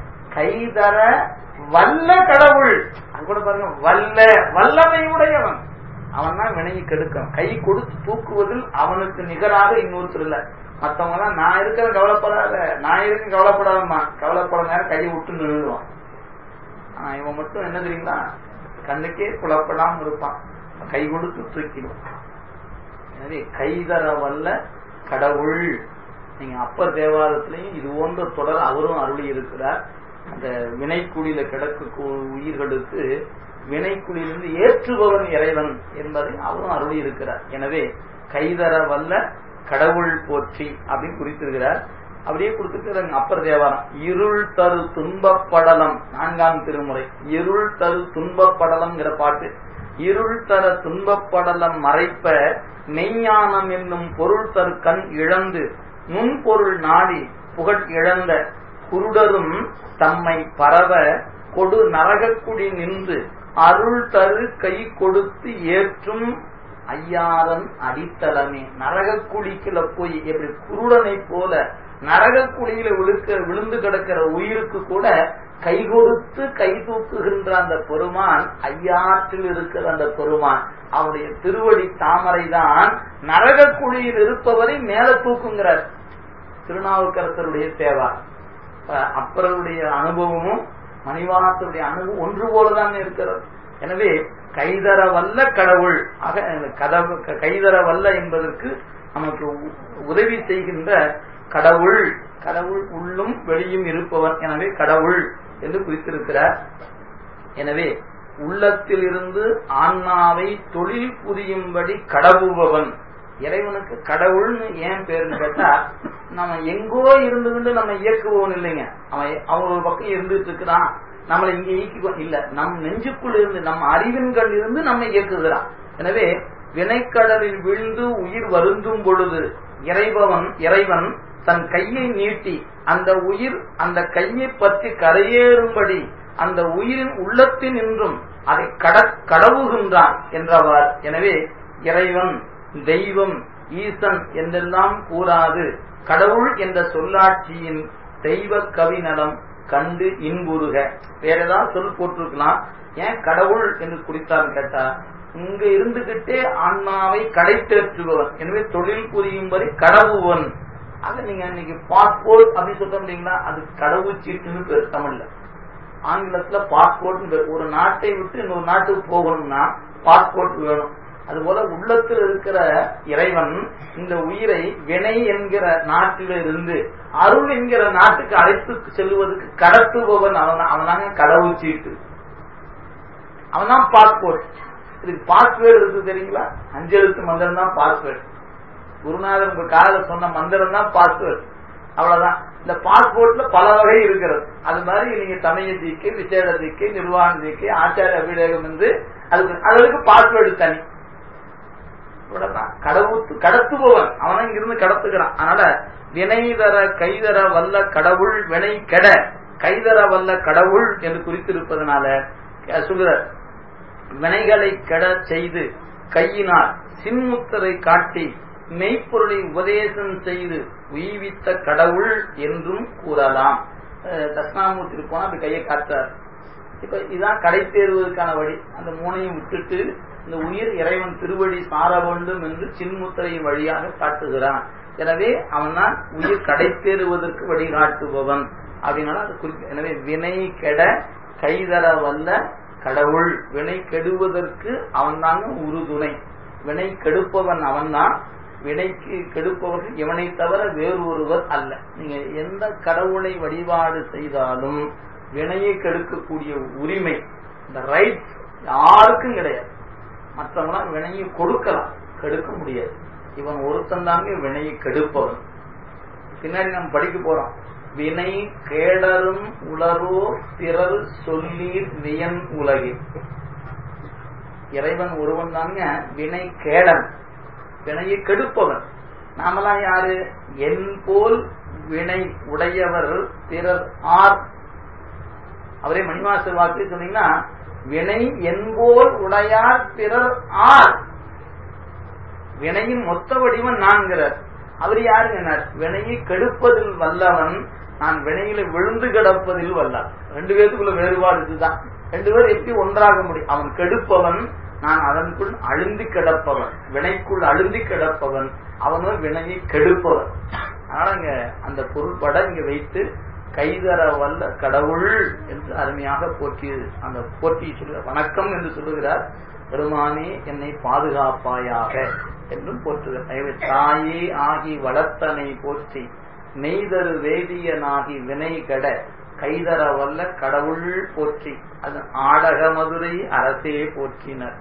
A: கைதர வல்ல கடவுள் அது கூட பாருங்க வல்ல வல்லமை உடையவன் அவன் தான் வினையை கெடுக்கும் கை கொடுத்து தூக்குவதில் அவனுக்கு நிகராக இன்னொருத்தர் இல்ல மத்தவங்க எல்லாம் நான் இருக்கிற கவலைப்படாத நான் இருக்க கவலைப்படாதம்மா கவலைப்பட நேரம் கையை விட்டு நின்றுடுவான் ஆனா இவன் மட்டும் என்ன தெரியுங்களா கண்ணுக்கே புலப்படாம இருப்பான் கை கொடுத்து தூக்கிடுவான் எனவே கைதர வல்ல கடவுள் நீங்க அப்பர் தேவாலயத்திலையும் இது போன்ற தொடர் அவரும் அருளி இருக்கிறார் அந்த வினைக்குடியில கிடக்க உயிர்களுக்கு வினைக்குடியிலிருந்து ஏற்றுபவன் இறைவன் என்பதை அவரும் அருளி இருக்கிறார் எனவே கைதர வல்ல கடவுள் போற்றி அப்படின்னு குறித்திருக்கிறார் அப்படியே கொடுத்துட்டு அப்பர் தேவாரம் இருள் தரு துன்பப்படலம் நான்காம் திருமுறை இருள் தரு துன்பப்படலம்ங்கிற பாட்டு இருள் தர துன்பப்படலம் மறைப்ப மெய்ஞானம் என்னும் பொருள் தரு கண் இழந்து நுண்பொருள் நாடி புகழ் இழந்த குருடரும் தம்மை பரவ கொடு நரகக்குடி நின்று அருள் தரு கை கொடுத்து ஏற்றும் ஐயாரன் அடித்தளமே நரகக்குழிக்குள்ள போய் எப்படி குருடனை போல நரகக்குழியில விழுக்க விழுந்து கிடக்கிற உயிருக்கு கூட கை கொடுத்து கை தூக்குகின்ற அந்த பெருமான் ஐயாற்றில் இருக்கிற அந்த பெருமான் அவருடைய திருவடி தாமரை தான் நரகக்குழியில் இருப்பவரை மேல தூக்குங்கிறார் திருநாவுக்கரசருடைய சேவா அப்பருடைய அனுபவமும் மணிவாசருடைய அனுபவம் ஒன்று போலதாங்க இருக்கிறது எனவே கைதர வல்ல கடவுள் ஆக கதவு கைதர வல்ல என்பதற்கு நமக்கு உதவி செய்கின்ற கடவுள் கடவுள் உள்ளும் வெளியும் இருப்பவன் எனவே கடவுள் என்று குறித்திருக்கிறார் எனவே உள்ளத்தில் இருந்து ஆன்மாவை தொழில் புரியும்படி கடவுபவன் இறைவனுக்கு கடவுள்னு ஏன் பேருன்னு கேட்டா நம்ம எங்கோ இருந்துகிட்டு நம்ம இயக்குபவன் இல்லைங்க அவன் அவன் ஒரு பக்கம் இருந்துட்டு இருக்கிறான் நம்மளை இங்க இயக்கி இல்ல நம் நெஞ்சுக்குள் இருந்து நம் அறிவின்கள் இருந்து நம்ம இயக்குகிறான் எனவே வினைக்கடலில் விழுந்து உயிர் வருந்தும் பொழுது இறைபவன் இறைவன் தன் கையை நீட்டி அந்த உயிர் அந்த கையை பற்றி கரையேறும்படி அந்த உயிரின் உள்ளத்தில் நின்றும் அதை கட கடவுகின்றான் என்றவர் எனவே இறைவன் தெய்வம் ஈசன் என்றெல்லாம் கூறாது கடவுள் என்ற சொல்லாட்சியின் தெய்வ கவிநலம் கண்டு இன்புறுக வேற ஏதாவது சொல் போட்டிருக்கலாம் ஏன் கடவுள் என்று குறித்தான்னு கேட்டா இங்க இருந்துகிட்டே ஆன்மாவை கடை தேற்றுபவன் எனவே தொழில் புரியும்படி கடவுவன் அது நீங்க இன்னைக்கு பாஸ்போர்ட் அப்படின்னு சொல்ல முடியுங்களா அது கடவுள் சீட்டுன்னு பேர் தமிழ்ல ஆங்கிலத்துல பாஸ்போர்ட் ஒரு நாட்டை விட்டு இன்னொரு நாட்டுக்கு போகணும்னா பாஸ்போர்ட் வேணும் அதுபோல உள்ளத்தில் இருக்கிற இறைவன் இந்த உயிரை வினை என்கிற நாட்டில இருந்து அருள் என்கிற நாட்டுக்கு அழைத்து செல்வதற்கு கடத்துபவன் அவன் அவனாங்க கடவுள் சீட்டு அவன் தான் பாஸ்போர்ட் இதுக்கு பாஸ்வேர்டு இருக்கு தெரியுங்களா அஞ்சு எழுத்து மந்திரம் தான் பாஸ்வேர்டு குருநாதர் உங்க காதல சொன்ன மந்திரம் தான் பாஸ்வேர்டு அவ்வளவுதான் இந்த பாஸ்போர்ட்ல பல வகை இருக்கிறது அது மாதிரி நீங்க சமய தீக்கு விசேட தீக்கு நிர்வாண தீக்கு ஆச்சார அபிஷேகம் என்று அதுக்கு அதற்கு பாஸ்வேர்டு தனி கடவுத்து கடத்துபவன் அவன் இங்கிருந்து கடத்துகிறான் அதனால வினை தர கைதர வல்ல கடவுள் வினை கெட கைதர வல்ல கடவுள் என்று குறித்திருப்பதனால சொல்லுற வினைகளை கெட செய்து கையினால் சின்முத்தரை காட்டி மெய்ப்பொருளை உபதேசம் செய்து உய்வித்த கடவுள் என்றும் கூறலாம் தட்சிணாமூர்த்தி போனா அப்படி கையை காட்டார் இப்ப இதான் கடை தேர்வதற்கான வழி அந்த மூனையும் விட்டுட்டு இந்த உயிர் இறைவன் திருவடி சார வேண்டும் என்று சின்முத்திரையின் வழியாக காட்டுகிறான் எனவே அவன் தான் உயிர் கடை தேறுவதற்கு வழிகாட்டுபவன் அப்படின்னால அது குறிப்பு எனவே வினை கெட கைதர வல்ல கடவுள் வினை கெடுவதற்கு அவன் தாங்க உறுதுணை வினை கெடுப்பவன் அவன்தான் வினைக்கு கெடுப்பவர்கள் இவனை தவிர வேறு ஒருவர் அல்ல நீங்க எந்த கடவுளை வழிபாடு செய்தாலும் வினையை கெடுக்கக்கூடிய உரிமை இந்த ரைட்ஸ் யாருக்கும் கிடையாது மற்றவங்க வினையை கொடுக்கலாம் கெடுக்க முடியாது இவன் ஒருத்தன் தாங்க வினையை கெடுப்பவன் பின்னாடி நம்ம படிக்க போறோம் வினை கேடரும் உளரோ பிறர் சொல்லீர் வியன் உலகில் இறைவன் ஒருவன் தாங்க வினை கேடன் வினையை கெடுப்பவன் நாமெல்லாம் யாரு என் போல் வினை உடையவர் பிறர் ஆர் அவரே மணிவாசல் வாக்கு சொன்னீங்கன்னா வினை என்போல் உடையார் பிறர் ஆர் வினையின் மொத்த வடிவன் நான்கிறார் அவர் யாருங்க வினையை கெடுப்பதில் வல்லவன் நான் வினையில விழுந்து கிடப்பதில் வல்லார் ரெண்டு பேருக்குள்ள வேறுபாடு இதுதான் ரெண்டு பேரும் எப்படி ஒன்றாக முடியும் அவன் கெடுப்பவன் நான் அதனுக்குள் அழுந்தி கிடப்பவன் வினைக்குள் அழுந்தி கிடப்பவன் அவனும் வினையை கெடுப்பவன் அதனால இங்க அந்த பொருள்பட இங்க வைத்து கைதர வல்ல கடவுள் என்று அருமையாக போற்றி அந்த போற்றி சொல்லுகிறார் வணக்கம் என்று சொல்லுகிறார் பெருமானே என்னை பாதுகாப்பாயாக என்றும் போற்றுகிறார் தாயே ஆகி வளர்த்தனை போற்றி நெய்தரு வேதியனாகி வினை கட கைதர வல்ல கடவுள் போற்றி அது ஆடக மதுரை அரசே போற்றினர்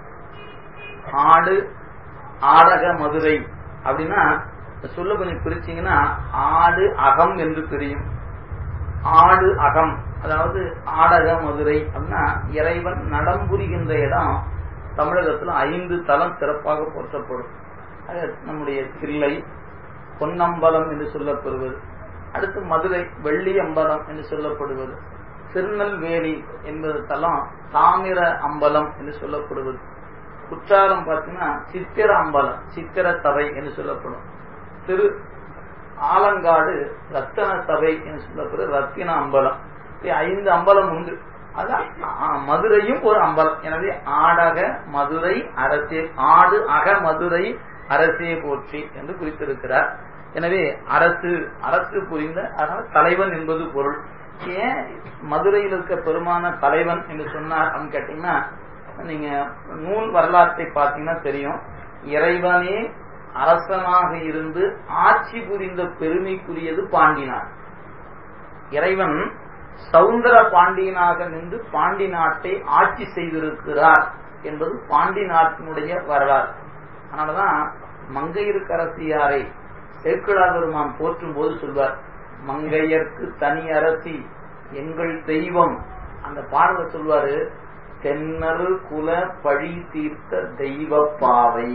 A: ஆடு ஆடக மதுரை அப்படின்னா சொல்ல கொஞ்சம் பிரிச்சிங்கன்னா ஆடு அகம் என்று தெரியும் ஆடு அகம் அதாவது ஆடக மதுரை அப்படின்னா இறைவன் நடம் புரிகின்ற இடம் தமிழகத்தில் ஐந்து தலம் சிறப்பாக போற்றப்படும் அது நம்முடைய தில்லை பொன்னம்பலம் என்று சொல்லப்படுவது அடுத்து மதுரை வெள்ளி அம்பலம் என்று சொல்லப்படுவது திருநெல்வேலி என்பது தலம் தாமிர அம்பலம் என்று சொல்லப்படுவது குற்றாலம் பார்த்தீங்கன்னா சித்திர அம்பலம் சித்திர சபை என்று சொல்லப்படும் திரு ஆலங்காடு ரத்தன சபை என்று சொல்லப்படுறது ரத்தின அம்பலம் ஐந்து அம்பலம் உண்டு அதான் மதுரையும் ஒரு அம்பலம் எனவே ஆடக மதுரை அரசே ஆடு அக மதுரை அரசே போற்றி என்று குறித்திருக்கிறார் எனவே அரசு அரசு புரிந்த அதனால தலைவன் என்பது பொருள் ஏன் மதுரையில் இருக்க பெருமான தலைவன் என்று சொன்னார் அப்படின்னு கேட்டீங்கன்னா நீங்க நூல் வரலாற்றை பார்த்தீங்கன்னா தெரியும் இறைவனே அரசனாக இருந்து ஆட்சி புரிந்த பெருமைக்குரியது பாண்டினார் இறைவன் சவுந்தர பாண்டியனாக நின்று பாண்டி நாட்டை ஆட்சி செய்திருக்கிறார் என்பது பாண்டி நாட்டினுடைய வரலாறு அதனாலதான் மங்கையருக்கரசியாரை சேக்கிழா பெருமான் போற்றும் போது சொல்வார் மங்கையர்க்கு தனி அரசி எங்கள் தெய்வம் அந்த பாடல சொல்வாரு தென்னரு குல பழி தீர்த்த தெய்வ பாவை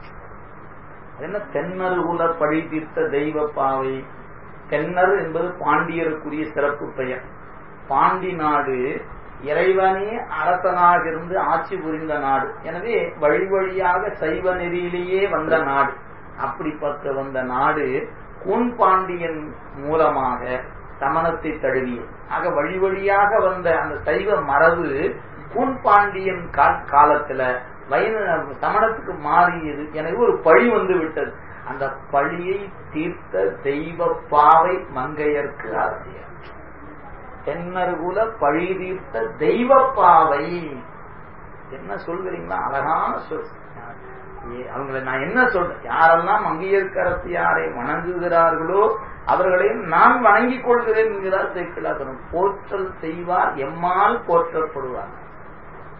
A: என்ன தென்னரு குல பழி தீர்த்த தெய்வ பாவை தென்னர் என்பது பாண்டியருக்குரிய சிறப்பு பெயர் பாண்டி நாடு இறைவனே அரசனாக இருந்து ஆட்சி புரிந்த நாடு எனவே வழி வழியாக சைவ நெறியிலேயே வந்த நாடு அப்படிப்பட்ட வந்த நாடு கூன் பாண்டியன் மூலமாக சமணத்தை தழுவிய ஆக வழி வழியாக வந்த அந்த சைவ மரபு கூன் பாண்டியன் காலத்துல வைண சமணத்துக்கு மாறியது எனவே ஒரு பழி வந்து விட்டது அந்த பழியை தீர்த்த தெய்வ பாவை மங்கையர்க்கு அரசியல் தென்னர்குல பழி தீர்த்த தெய்வ பாவை என்ன சொல்கிறீங்களா அழகான சொல் அவங்களை நான் என்ன சொல்றேன் யாரெல்லாம் மங்கையர்கரசியாரை வணங்குகிறார்களோ அவர்களையும் நான் வணங்கிக் கொள்கிறேன் என்கிறார் சேக்கிலாதனம் போற்றல் செய்வார் எம்மால் போற்றப்படுவார்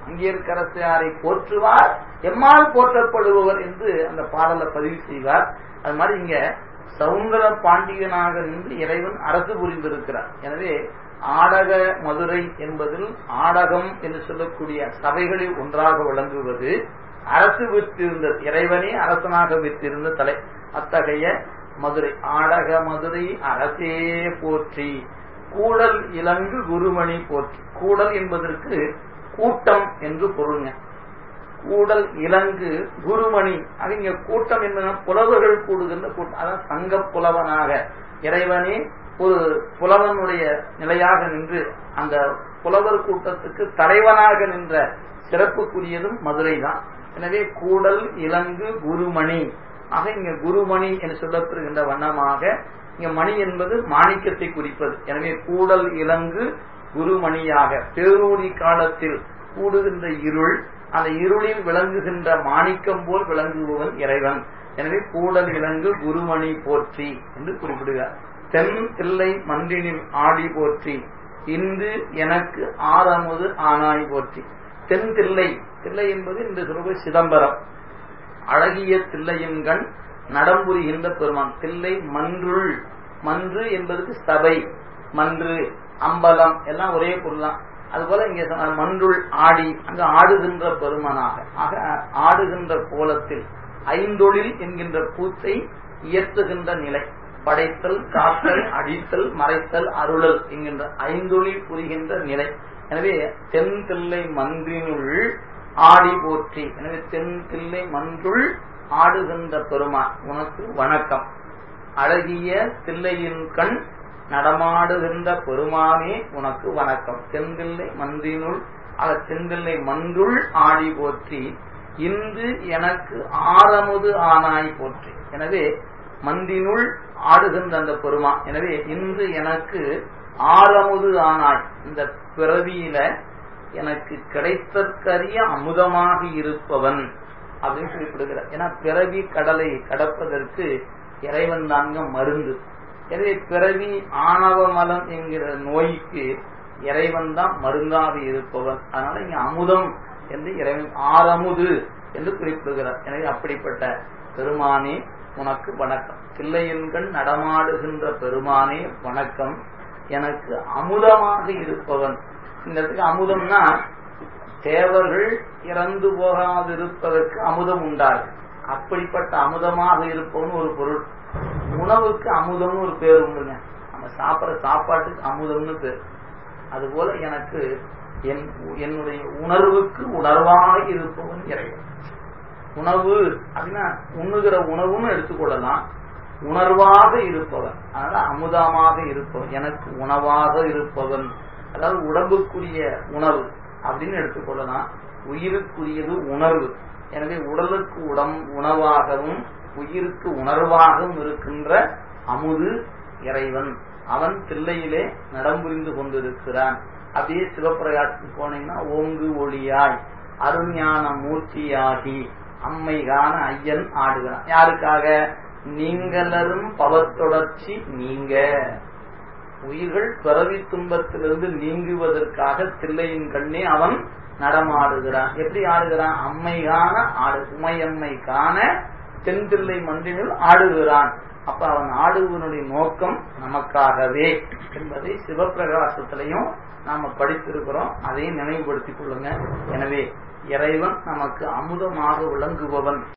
A: அங்கேற்கரசாரை போற்றுவார் எம்மால் போற்றப்படுபவர் என்று அந்த பாடலை பதிவு செய்வார் அது மாதிரி இங்க சவுந்தர பாண்டியனாக நின்று இறைவன் அரசு புரிந்திருக்கிறார் எனவே ஆடக மதுரை என்பதில் ஆடகம் என்று சொல்லக்கூடிய சபைகளில் ஒன்றாக விளங்குவது அரசு விற்றிருந்த இறைவனே அரசனாக விற்றிருந்த தலை அத்தகைய மதுரை ஆடக மதுரை அரசே போற்றி கூடல் இலங்கு குருமணி போற்றி கூடல் என்பதற்கு கூட்டம் என்று பொருள்ங்க கூடல் இலங்கு குருமணி அது இங்க கூட்டம் என்பது புலவர்கள் கூடுகின்ற கூட்டம் அதான் சங்க புலவனாக இறைவனே ஒரு புலவனுடைய நிலையாக நின்று அந்த புலவர் கூட்டத்துக்கு தலைவனாக நின்ற சிறப்புக்குரியதும் மதுரை தான் எனவே கூடல் இலங்கு குருமணி ஆக இங்க குருமணி என்று சொல்லப்படுகின்ற வண்ணமாக இங்க மணி என்பது மாணிக்கத்தை குறிப்பது எனவே கூடல் இலங்கு குருமணியாக பேரூரி காலத்தில் கூடுகின்ற இருள் அந்த இருளில் விளங்குகின்ற மாணிக்கம் போல் விளங்குபவன் இறைவன் எனவே கூடல் இலங்கு குருமணி போற்றி என்று குறிப்பிடுகிறார் தென் தில்லை மன்றினில் ஆடி போற்றி இன்று எனக்கு ஆறமுது ஆனாய் போற்றி தென் தில்லை தில்லை என்பது இந்த சொல்வது சிதம்பரம் அழகிய தில்லையின் கண் நடம்புரிகின்ற பெருமான் தில்லை மன்றுள் மன்று என்பதற்கு சபை மன்று அம்பலம் எல்லாம் ஒரே பொருளாம் அதுபோல இங்க மன்றுள் ஆடி அங்கு ஆடுகின்ற பெருமனாக ஆக ஆடுகின்ற கோலத்தில் ஐந்தொழில் என்கின்ற கூத்தை இயற்றுகின்ற நிலை படைத்தல் காத்தல் அடித்தல் மறைத்தல் அருளல் என்கின்ற ஐந்தொழில் புரிகின்ற நிலை எனவே தென் தில்லை மன்றினுள் ஆடி போற்றி எனவே தென் தில்லை மன்றுள் ஆடுகின்ற பெருமான் உனக்கு வணக்கம் அழகிய தில்லையின் கண் நடமாடுகின்ற பெருமானே உனக்கு வணக்கம் தென்தில்லை மன்றினுள் ஆக தென்தில்லை மன்றுள் ஆடி போற்றி இன்று எனக்கு ஆறமுது ஆனாய் போற்றி எனவே மந்தினுள் ஆடுகின்ற அந்த பெருமான் எனவே இன்று எனக்கு ஆறமுது ஆனாய் இந்த பிறவியில எனக்கு கிடைத்தற்கரிய அமுதமாக இருப்பவன் அப்படின்னு குறிப்பிடுகிறார் ஏன்னா பிறவி கடலை கடப்பதற்கு இறைவன் தாங்க மருந்து எனவே பிறவி ஆணவ மலம் என்கிற நோய்க்கு இறைவன் தான் மருந்தாக இருப்பவன் அதனால இங்க அமுதம் என்று இறைவன் ஆறமுது என்று குறிப்பிடுகிறார் எனவே அப்படிப்பட்ட பெருமானே உனக்கு வணக்கம் தில்லையன்கள் நடமாடுகின்ற பெருமானே வணக்கம் எனக்கு அமுதமாக இருப்பவன் இந்த இடத்துக்கு அமுதம்னா தேவர்கள் இறந்து போகாதிருப்பதற்கு அமுதம் உண்டார்கள் அப்படிப்பட்ட அமுதமாக இருப்பவன் ஒரு பொருள் உணவுக்கு அமுதம்னு ஒரு பேர் உண்டுங்க நம்ம சாப்பிட்ற சாப்பாட்டுக்கு அமுதம்னு பேர் அதுபோல எனக்கு என் என்னுடைய உணர்வுக்கு உணர்வாக இருப்பவன் இறைவன் உணவு அப்படின்னா உண்ணுகிற உணவுன்னு எடுத்துக்கொள்ளலாம் உணர்வாக இருப்பவன் அதனால அமுதமாக இருப்பவன் எனக்கு உணவாக இருப்பவன் அதாவது உடம்புக்குரிய உணவு அப்படின்னு எடுத்துக்கொள்ளலாம் உயிருக்குரியது உணர்வு எனவே உடலுக்கு உடம் உணவாகவும் உயிருக்கு உணர்வாகவும் இருக்கின்ற அமுது இறைவன் அவன் தில்லையிலே நடம்புரிந்து கொண்டிருக்கிறான் அப்படியே சிவப்பிரகாசத்துக்கு போனீங்கன்னா ஓங்கு ஒளியாய் அருஞான மூர்த்தியாகி அம்மை காண ஐயன் ஆடுகிறான் யாருக்காக நீங்களரும் பவத்தொடர்ச்சி நீங்க உயிர்கள் பிறவி துன்பத்திலிருந்து நீங்குவதற்காக தில்லையின் கண்ணே அவன் நடமாடுகிறான் எப்படி ஆடுகிறான் அம்மை காண ஆடு உமையம்மை காண தென்தில்லை மன்றினில் ஆடுகிறான் அப்ப அவன் ஆடுவனுடைய நோக்கம் நமக்காகவே என்பதை சிவபிரகாசத்திலையும் நாம படித்திருக்கிறோம் அதையும் நினைவுபடுத்திக் கொள்ளுங்க எனவே இறைவன் நமக்கு அமுதமாக விளங்குபவன்